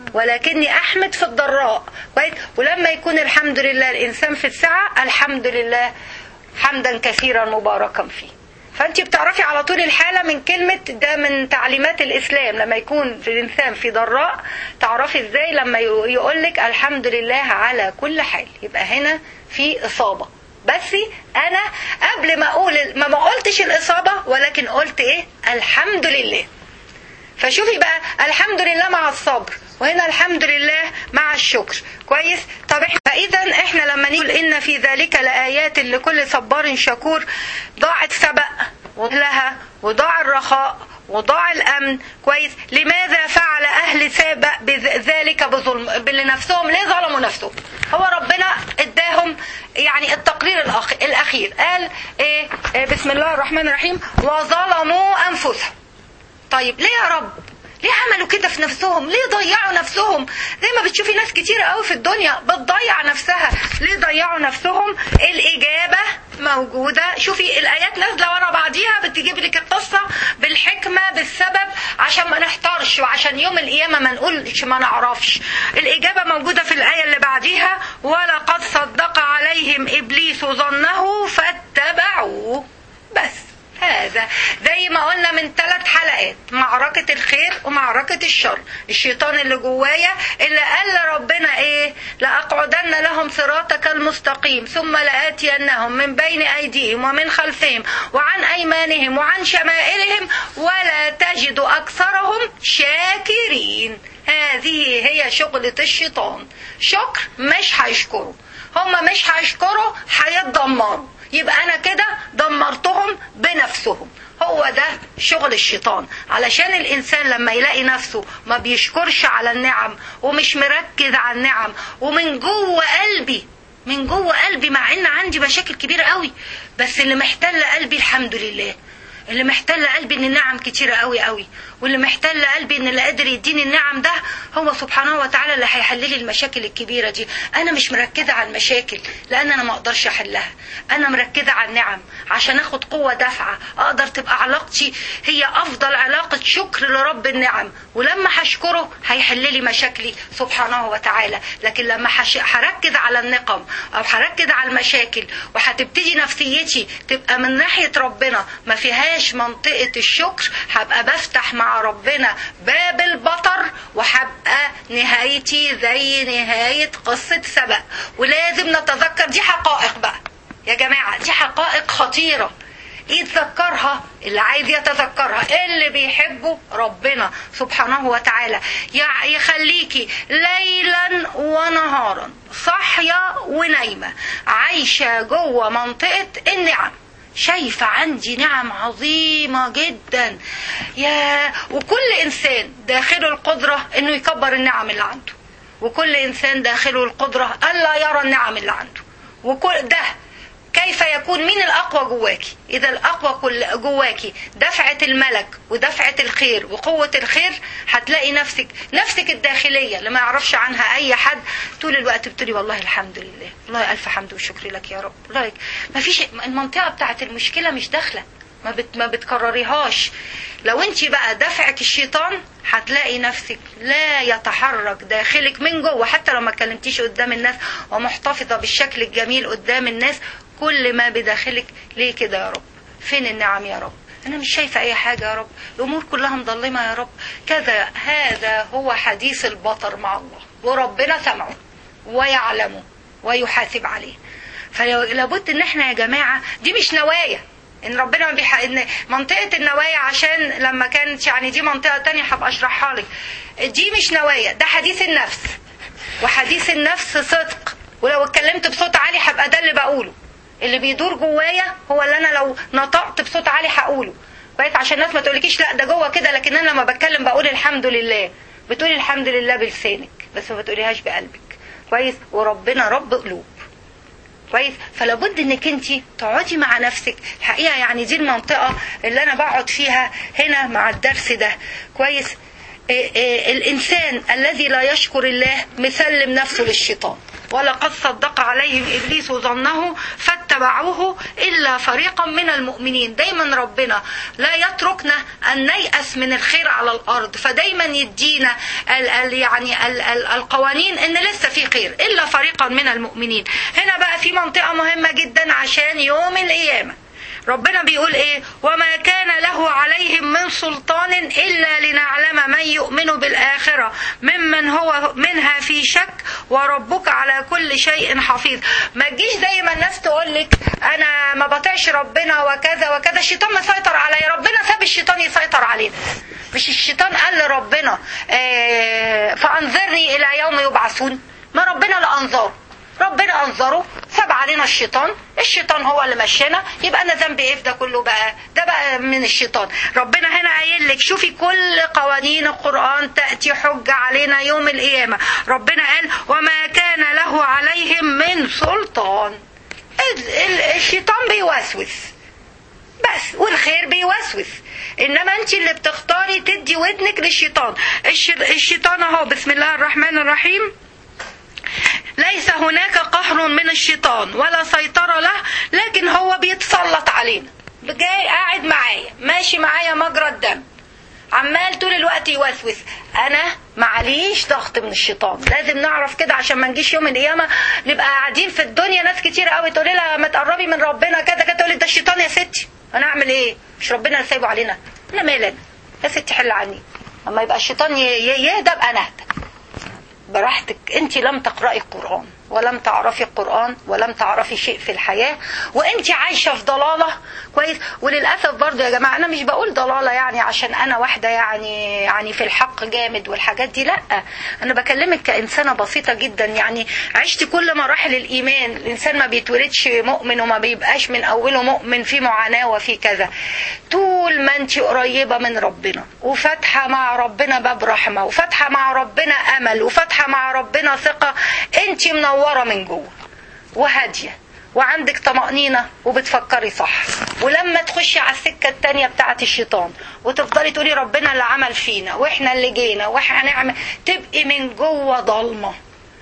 ولكني احمد في الضراء كويس ولما يكون الحمد لله الانسان في السعه الحمد لله حمدا كثيرا مباركا فيه فانت بتعرفي على طول الحاله من كلمه ده من تعليمات الاسلام لما يكون في الانسان في ضراء تعرفي ازاي لما يقول لك الحمد لله على كل حال يبقى هنا في اصابه بس انا قبل ما اقول ما ما قلتش الاصابه ولكن قلت ايه الحمد لله فشوفي بقى الحمد لله مع الصبر وهنا الحمد لله مع الشكر كويس طب احنا فاذا احنا لما نقول ان في ذلك لايات لكل صبار شكور ضاعت سبق لها وضاع الرخاء وضاع الامن كويس لماذا فعل اهل سابق ذلك بظلم لنفسهم ليه ظلموا نفسهم هو ربنا اداهم يعني التقرير الأخ... الاخير قال ايه, إيه بسم الله الرحمن الرحيم وظلموا انفسهم طيب ليه يا رب ليه عملوا كده في نفسهم ليه ضيعوا نفسهم زي ما بتشوفي ناس كتير قوي في الدنيا بتضيع نفسها ليه ضيعوا نفسهم الاجابه موجوده شوفي الايات نازله ورا بعضيها بتجيب لك القصه بالحكمه بالسبب عشان ما نحتارش وعشان يوم القيامه ما نقولش ما نعرفش الاجابه موجوده في الايه اللي بعديها ولقد صدق عليهم ابليس ظنه فاتبعوه بس هذا زي ما قلنا من ثلاث حلقات معركة الخير ومعركة الشر الشيطان اللي جوايا اللي قال لربنا ايه لأقعدن لهم صراطك المستقيم ثم لآتينهم من بين أيديهم ومن خلفهم وعن أيمانهم وعن شمائلهم ولا تجد أكثرهم شاكرين هذه هي شغلة الشيطان شكر مش هيشكروا هم مش هيشكروا هيتدمروا يبقى انا كده دمرتهم بنفسهم هو ده شغل الشيطان علشان الانسان لما يلاقي نفسه ما بيشكرش على النعم ومش مركز على النعم ومن جوه قلبي من جوه قلبي مع ان عندي مشاكل كبيره قوي بس اللي محتل قلبي الحمد لله اللي محتل قلبي ان النعم كتيره قوي قوي واللي محتل قلبي ان اللي قادر يديني النعم ده هو سبحانه وتعالى اللي هيحل لي المشاكل الكبيره دي انا مش مركزه على المشاكل لان انا ما اقدرش احلها انا مركزه على النعم عشان اخد قوه دافعه اقدر تبقى علاقتي هي افضل علاقه شكر لرب النعم ولما هشكره هيحل لي مشاكلي سبحانه وتعالى لكن لما هركز على النقم او هركز على المشاكل وهتبتدي نفسيتي تبقى من ناحيه ربنا ما فيهاش منطقه الشكر هبقى بفتح مع ربنا باب البطر وهبقى نهايتي زي نهايه قصه سبق ولازم نتذكر دي حقائق بقى يا جماعه دي حقائق خطيره يتذكرها اللي عايز يتذكرها اللي بيحبه ربنا سبحانه وتعالى يخليكي ليلا ونهارا صاحية ونايمة عايشة جوه منطقة النعم شايفة عندي نعم عظيمة جدا يا وكل إنسان داخله القدرة إنه يكبر النعم اللي عنده وكل إنسان داخله القدرة ألا يرى النعم اللي عنده وكل ده كيف يكون مين الأقوى جواكي إذا الأقوى جواكي دفعة الملك ودفعة الخير وقوة الخير هتلاقي نفسك نفسك الداخلية اللي ما يعرفش عنها أي حد طول الوقت بتقولي والله الحمد لله والله ألف حمد وشكر لك يا رب والله ما فيش المنطقة بتاعت المشكلة مش داخلة ما بت ما بتكرريهاش لو انت بقى دفعك الشيطان هتلاقي نفسك لا يتحرك داخلك من جوه حتى لو ما اتكلمتيش قدام الناس ومحتفظه بالشكل الجميل قدام الناس كل ما بداخلك ليه كده يا رب فين النعم يا رب انا مش شايفه اي حاجه يا رب الامور كلها مظلمه يا رب كذا هذا هو حديث البطر مع الله وربنا سمعه ويعلمه ويحاسب عليه فلابد ان احنا يا جماعه دي مش نوايا ان ربنا ما بيح... ان منطقه النوايا عشان لما كانت يعني دي منطقه تانية هبقى اشرحها لك دي مش نوايا ده حديث النفس وحديث النفس صدق ولو اتكلمت بصوت عالي هبقى ده اللي بقوله اللي بيدور جوايا هو اللي انا لو نطقت بصوت عالي هقوله كويس عشان الناس ما تقولكيش لا ده جوه كده لكن انا لما بتكلم بقول الحمد لله بتقولي الحمد لله بلسانك بس ما بتقوليهاش بقلبك كويس وربنا رب قلوب كويس فلابد انك انت تقعدي مع نفسك الحقيقه يعني دي المنطقه اللي انا بقعد فيها هنا مع الدرس ده كويس إيه إيه الانسان الذي لا يشكر الله مسلم نفسه للشيطان ولقد صدق عليهم ابليس ظنه فاتبعوا اتبعوه الا فريقا من المؤمنين دايما ربنا لا يتركنا ان نيأس من الخير على الارض فدايما يدينا ال ال يعني ال ال القوانين ان لسه في خير الا فريقا من المؤمنين هنا بقى في منطقه مهمه جدا عشان يوم القيامه ربنا بيقول ايه وما كان له عليهم من سلطان الا لنعلم من يؤمن بالاخره ممن هو منها في شك وربك على كل شيء حفيظ ما تجيش زي ما الناس تقول لك انا ما بطيعش ربنا وكذا وكذا الشيطان مسيطر عليا ربنا ساب الشيطان يسيطر علينا مش الشيطان قال لربنا آه فانظرني الى يوم يبعثون ما ربنا لانظره ربنا انظره ساب علينا الشيطان الشيطان هو اللي مشينا يبقى انا ذنبي ايه في ده كله بقى ده بقى من الشيطان ربنا هنا قايل لك شوفي كل قوانين القران تاتي حجه علينا يوم القيامه ربنا قال وما كان له عليهم من سلطان ال- ال- الشيطان بيوسوس بس والخير بيوسوس انما انت اللي بتختاري تدي ودنك للشيطان الش- الشيطان اهو بسم الله الرحمن الرحيم ليس هناك قهر من الشيطان ولا سيطرة له لكن هو بيتسلط علينا جاي قاعد معايا ماشي معايا مجرى الدم عمال طول الوقت يوسوس انا معليش ضغط من الشيطان لازم نعرف كده عشان ما نجيش يوم القيامه نبقى قاعدين في الدنيا ناس كتير قوي تقولي لها ما تقربي من ربنا كذا كذا تقولي ده الشيطان يا ستي انا اعمل ايه مش ربنا اللي سايبه علينا لا مالك يا ستي حل عني اما يبقى الشيطان ي- ي- يهدى ابقى انا اهدى براحتك انت لم تقرأي القرآن ولم تعرفي القرآن ولم تعرفي شيء في الحياة وانت عايشة في ضلالة كويس وللأسف برضو يا جماعة أنا مش بقول ضلالة يعني عشان أنا واحدة يعني يعني في الحق جامد والحاجات دي لا أنا بكلمك كإنسانة بسيطة جدا يعني عشت كل مراحل الإيمان الإنسان ما بيتولدش مؤمن وما بيبقاش من أوله مؤمن في معاناة وفي كذا طول ما انت قريبة من ربنا وفاتحة مع ربنا باب رحمة وفاتحة مع ربنا أمل وفاتحة مع ربنا ثقة انت منورة من جوه وهادية وعندك طمأنينة وبتفكري صح ولما تخشي على السكة التانية بتاعة الشيطان وتفضلي تقولي ربنا اللي عمل فينا واحنا اللي جينا واحنا هنعمل تبقي من جوه ضلمة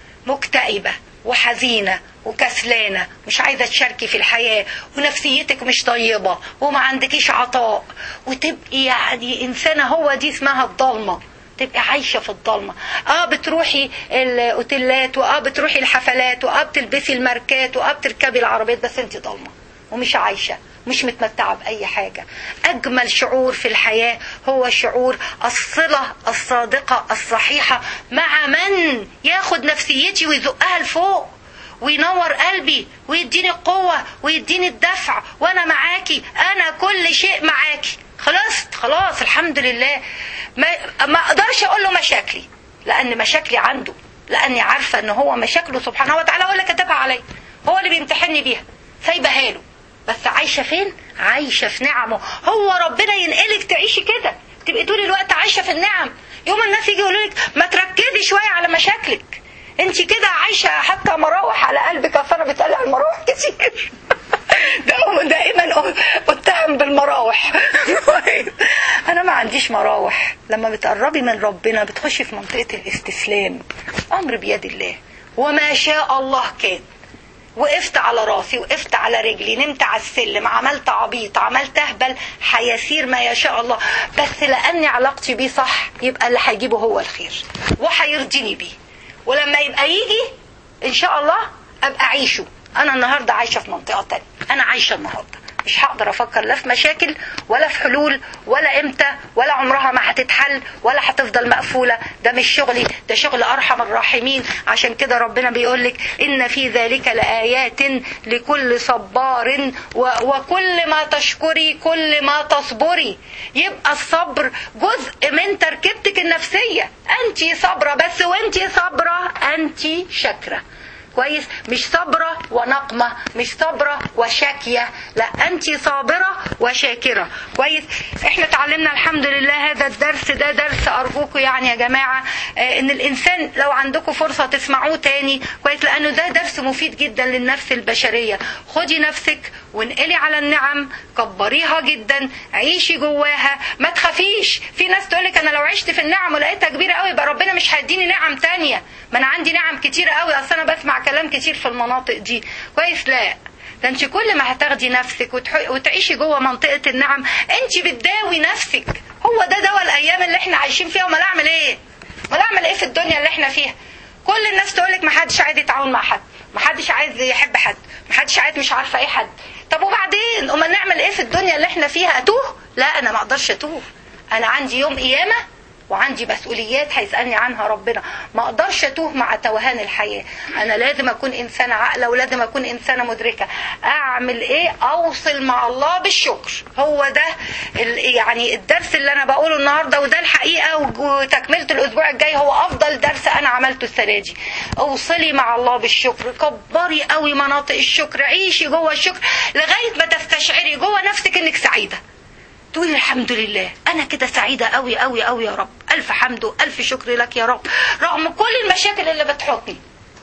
مكتئبة وحزينة وكسلانة مش عايزة تشاركي في الحياة ونفسيتك مش طيبة وما عندكيش عطاء وتبقي يعني إنسانة هو دي اسمها الضلمة تبقي عايشة في الضلمة اه بتروحي الاوتيلات واه بتروحي الحفلات واه بتلبسي الماركات واه بتركبي العربيات بس انت ضلمة ومش عايشة مش متمتعة بأي حاجة أجمل شعور في الحياة هو شعور الصلة الصادقة الصحيحة مع من ياخد نفسيتي ويزقها لفوق وينور قلبي ويديني القوة ويديني الدفع وأنا معاكي أنا كل شيء معاكي خلاص خلاص الحمد لله ما, ما أقدرش أقول له مشاكلي لأن مشاكلي عنده لأني عارفة أن هو مشاكله سبحانه وتعالى هو اللي كتبها عليا هو اللي بيمتحني بيها سايبها له بس عايشة فين؟ عايشة في نعمه هو ربنا ينقلك تعيشي كده تبقي طول الوقت عايشة في النعم يوم الناس يجي يقولوا لك ما تركزي شوية على مشاكلك انت كده عايشة حتى مراوح على قلبك اصل انا بتقلع المراوح كتير ده دائما اتهم بالمراوح انا ما عنديش مراوح لما بتقربي من ربنا بتخشي في منطقة الاستسلام امر بيد الله وما شاء الله كان وقفت على راسي وقفت على رجلي نمت على السلم عملت عبيط عملت اهبل هيسير ما يشاء الله بس لاني علاقتي بيه صح يبقى اللي هيجيبه هو الخير وهيرضيني بيه ولما يبقى يجي ان شاء الله ابقى اعيشه انا النهارده عايشه في منطقه تانية انا عايشه النهارده مش هقدر افكر لا في مشاكل ولا في حلول ولا امتى ولا عمرها ما هتتحل ولا هتفضل مقفوله ده مش شغلي ده شغل ارحم الراحمين عشان كده ربنا بيقول لك ان في ذلك لايات لكل صبار و... وكل ما تشكري كل ما تصبري يبقى الصبر جزء من تركيبتك النفسيه انت صابره بس وانت صابره انت شاكره كويس مش صابرة ونقمة مش صابرة وشاكية لا أنت صابرة وشاكرة كويس احنا تعلمنا الحمد لله هذا الدرس ده درس أرجوكم يعني يا جماعة اه إن الإنسان لو عندكم فرصة تسمعوه تاني كويس لأنه ده درس مفيد جدا للنفس البشرية خدي نفسك وانقلي على النعم كبريها جدا عيشي جواها ما تخافيش في ناس تقولك انا لو عشت في النعم ولقيتها كبيره قوي يبقى ربنا مش هيديني نعم تانية ما انا عندي نعم كتير قوي اصل انا بسمع كلام كتير في المناطق دي كويس لا ده انت كل ما هتاخدي نفسك وتح- وتعيشي جوه منطقه النعم انت بتداوي نفسك هو ده دواء الايام اللي احنا عايشين فيها امال اعمل ايه امال اعمل ايه في الدنيا اللي احنا فيها كل الناس تقول لك ما حدش عايز يتعاون مع حد ما حدش عايز يحب حد ما حدش عايز مش عارفه ايه حد طب وبعدين امال نعمل ايه في الدنيا اللي احنا فيها اتوه لا انا ما اقدرش اتوه انا عندي يوم قيامه وعندي مسؤوليات هيسألني عنها ربنا ما اقدرش اتوه مع توهان الحياة انا لازم اكون انسانة عاقلة ولازم اكون انسانة مدركة اعمل ايه اوصل مع الله بالشكر هو ده ال- يعني الدرس اللي انا بقوله النهاردة وده الحقيقة وج- وتكملة الاسبوع الجاي هو افضل درس انا عملته السنة دي اوصلي مع الله بالشكر كبري قوي مناطق الشكر عيشي جوه الشكر لغاية ما تستشعري جوه نفسك انك سعيدة تقولي الحمد لله انا كده سعيده قوي قوي قوي يا رب الف حمد والف شكر لك يا رب رغم كل المشاكل اللي بتحطني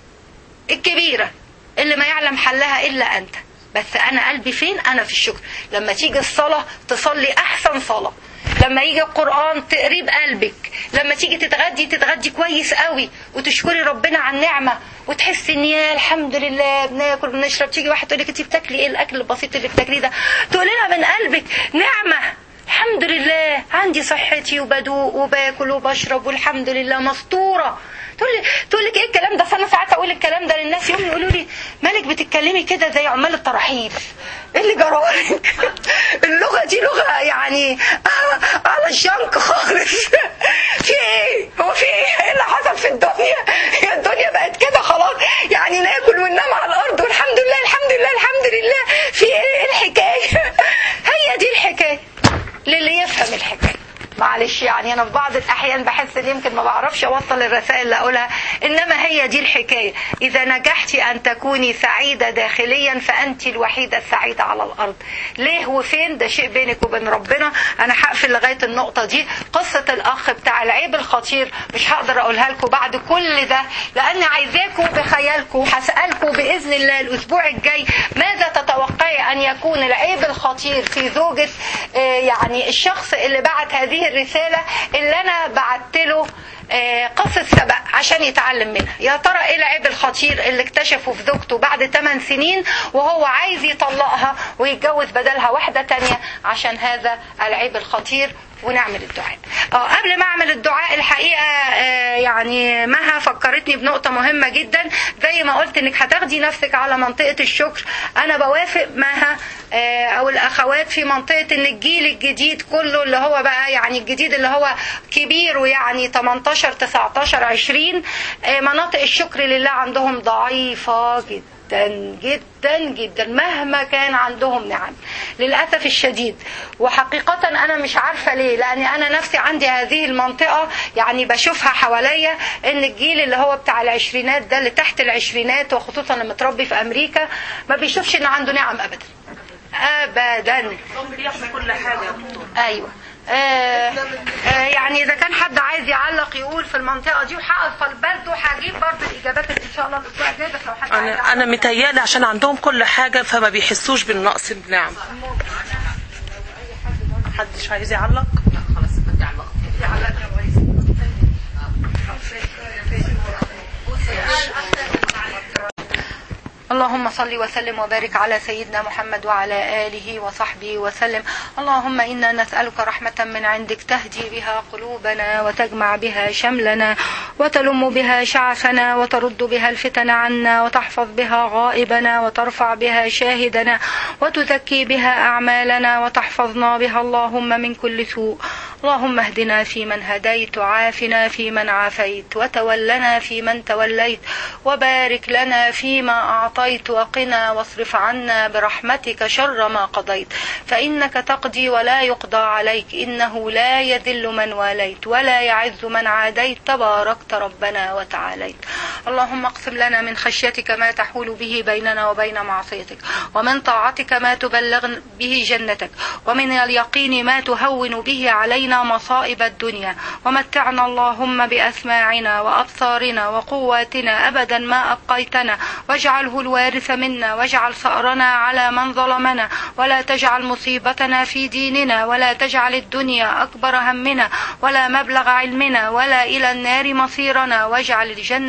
الكبيره اللي ما يعلم حلها الا انت بس انا قلبي فين انا في الشكر لما تيجي الصلاه تصلي احسن صلاه لما يجي القرآن تقريه بقلبك لما تيجي تتغدي تتغدي كويس قوي وتشكري ربنا على النعمة وتحسي ان يا الحمد لله بناكل بنشرب تيجي واحد تقول لك انت بتاكلي ايه الاكل البسيط اللي بتاكليه ده تقولي لها من قلبك نعمة الحمد لله عندي صحتي وبدوق وباكل وبشرب والحمد لله مستورة تقول لي تقول لك ايه الكلام ده فانا ساعات اقول الكلام ده للناس يوم يقولوا لي مالك بتتكلمي كده زي عمال التراحيل ايه اللي جرالك اللغه دي لغه يعني آه، على الجنك خالص في ايه هو في ايه ايه اللي حصل في الدنيا هي الدنيا بقت كده خلاص يعني ناكل وننام على الارض والحمد لله الحمد لله الحمد لله في ايه إيه الحكايه هي دي الحكايه للي يفهم الحكايه معلش يعني انا في بعض الاحيان بحس ان يمكن ما بعرفش اوصل الرسائل اللي اقولها انما هي دي الحكايه اذا نجحتي ان تكوني سعيده داخليا فانت الوحيده السعيده على الارض ليه وفين ده شيء بينك وبين ربنا انا هقفل لغايه النقطه دي قصه الاخ بتاع العيب الخطير مش هقدر اقولها لكم بعد كل ده لان عايزاكم بخيالكم وهسالكم باذن الله الاسبوع الجاي ماذا تتوقعي ان يكون العيب الخطير في زوجة آه، يعني الشخص اللي بعت هذه الرسالة اللي انا بعت له آه، قصة سبق عشان يتعلم منها يا ترى ايه العيب الخطير اللي اكتشفه في زوجته بعد 8 سنين وهو عايز يطلقها ويتجوز بدلها واحدة تانية عشان هذا العيب الخطير ونعمل الدعاء اه قبل ما اعمل الدعاء الحقيقه آه يعني مها فكرتني بنقطه مهمه جدا زي ما قلت انك هتاخدي نفسك على منطقه الشكر انا بوافق مها آه او الاخوات في منطقه ان الجيل الجديد كله اللي هو بقى يعني الجديد اللي هو كبير ويعني 18 19 20 آه مناطق الشكر لله عندهم ضعيفه جدا جدا جدا جدا مهما كان عندهم نعم للأسف الشديد وحقيقة أنا مش عارفة ليه لأن أنا نفسي عندي هذه المنطقة يعني بشوفها حواليا إن الجيل اللي هو بتاع العشرينات ده اللي تحت العشرينات وخصوصا اللي متربي في أمريكا ما بيشوفش إن عنده نعم أبدا أبدا هم بياخدوا كل حاجه يا دكتور ايوه آه آه يعني اذا كان حد عايز يعلق يقول في المنطقه دي وهقف برضه هجيب برضه الاجابات ان شاء الله الاسبوع الجاي بس لو حد عايز انا انا يعلق. متهيألي عشان عندهم كل حاجه فما بيحسوش بالنقص بنعم محدش عايز يعلق اللهم صل وسلم وبارك على سيدنا محمد وعلى آله وصحبه وسلم اللهم إنا نسألك رحمة من عندك تهدي بها قلوبنا وتجمع بها شملنا وتلم بها شعثنا وترد بها الفتن عنا وتحفظ بها غائبنا وترفع بها شاهدنا وتزكي بها أعمالنا وتحفظنا بها اللهم من كل سوء اللهم اهدنا فيمن هديت وعافنا فيمن عافيت وتولنا فيمن توليت وبارك لنا فيما أعطيت وقنا واصرف عنا برحمتك شر ما قضيت فإنك تقضي ولا يقضى عليك إنه لا يذل من واليت ولا يعز من عاديت تباركت ربنا وتعاليت اللهم اقسم لنا من خشيتك ما تحول به بيننا وبين معصيتك ومن طاعتك ما تبلغ به جنتك ومن اليقين ما تهون به علينا مصائب الدنيا ومتعنا اللهم بأسماعنا وأبصارنا وقواتنا أبدا ما أبقيتنا واجعله الوارث منا واجعل ثأرنا على من ظلمنا ولا تجعل مصيبتنا في ديننا ولا تجعل الدنيا أكبر همنا ولا مبلغ علمنا ولا إلى النار مصيرنا واجعل الجنة هي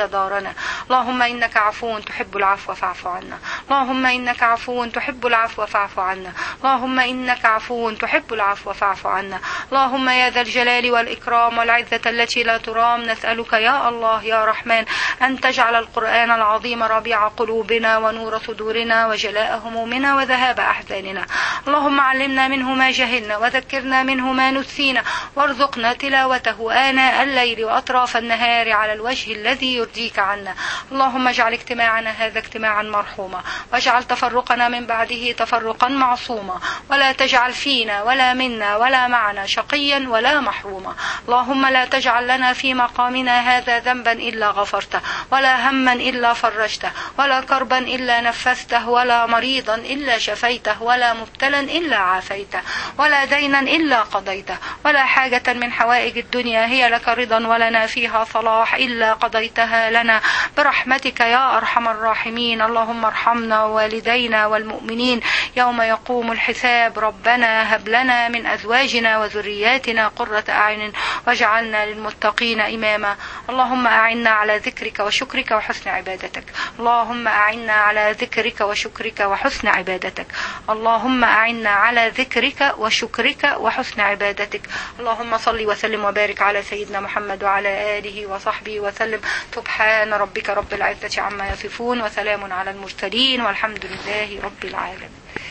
هي دارنا اللهم إنك عفو تحب العفو فاعف عنا اللهم إنك عفو تحب العفو فاعف عنا اللهم إنك عفو تحب العفو فاعف عنا اللهم يا ذا الجلال والإكرام والعزة التي لا ترام نسألك يا الله يا رحمن أن تجعل القرآن العظيم ربيع قلوبنا ونور صدورنا وجلاء همومنا وذهاب أحزاننا اللهم علمنا منه ما جهلنا وذكرنا منه ما نسينا وارزقنا تلاوته آناء الليل وأطراف النهار على الوجه الذي يرضيك عنا اللهم اجعل اجتماعنا هذا اجتماعا مرحوما واجعل تفرقنا من بعده تفرقا معصوما ولا تجعل فينا ولا منا ولا معنا شقيا ولا محروما اللهم لا تجعل لنا في مقامنا هذا ذنبا إلا غفرته ولا هما إلا فرجته ولا كربا إلا نفسته ولا مريضا إلا شفيته ولا مبتلا إلا عافيته ولا دينا إلا قضيته ولا حاجة من حوائج الدنيا هي لك رضا ولنا فيها صلاح إلا قضيتها لنا برحمتك يا أرحم الراحمين اللهم ارحمنا ووالدينا والمؤمنين يوم يقوم الحساب ربنا هب لنا من أزواجنا وذرياتنا قرة أعين واجعلنا للمتقين إماما اللهم أعنا على ذكرك وشكرك وحسن عبادتك اللهم أعنا على ذكرك وشكرك وحسن عبادتك اللهم أعنا على ذكرك وشكرك وحسن عبادتك اللهم صل وسلم وبارك على سيدنا محمد وعلى آله وصحبه وسلم سبحان ربك رب العزة عما يصفون وسلام على المرسلين والحمد لله رب العالمين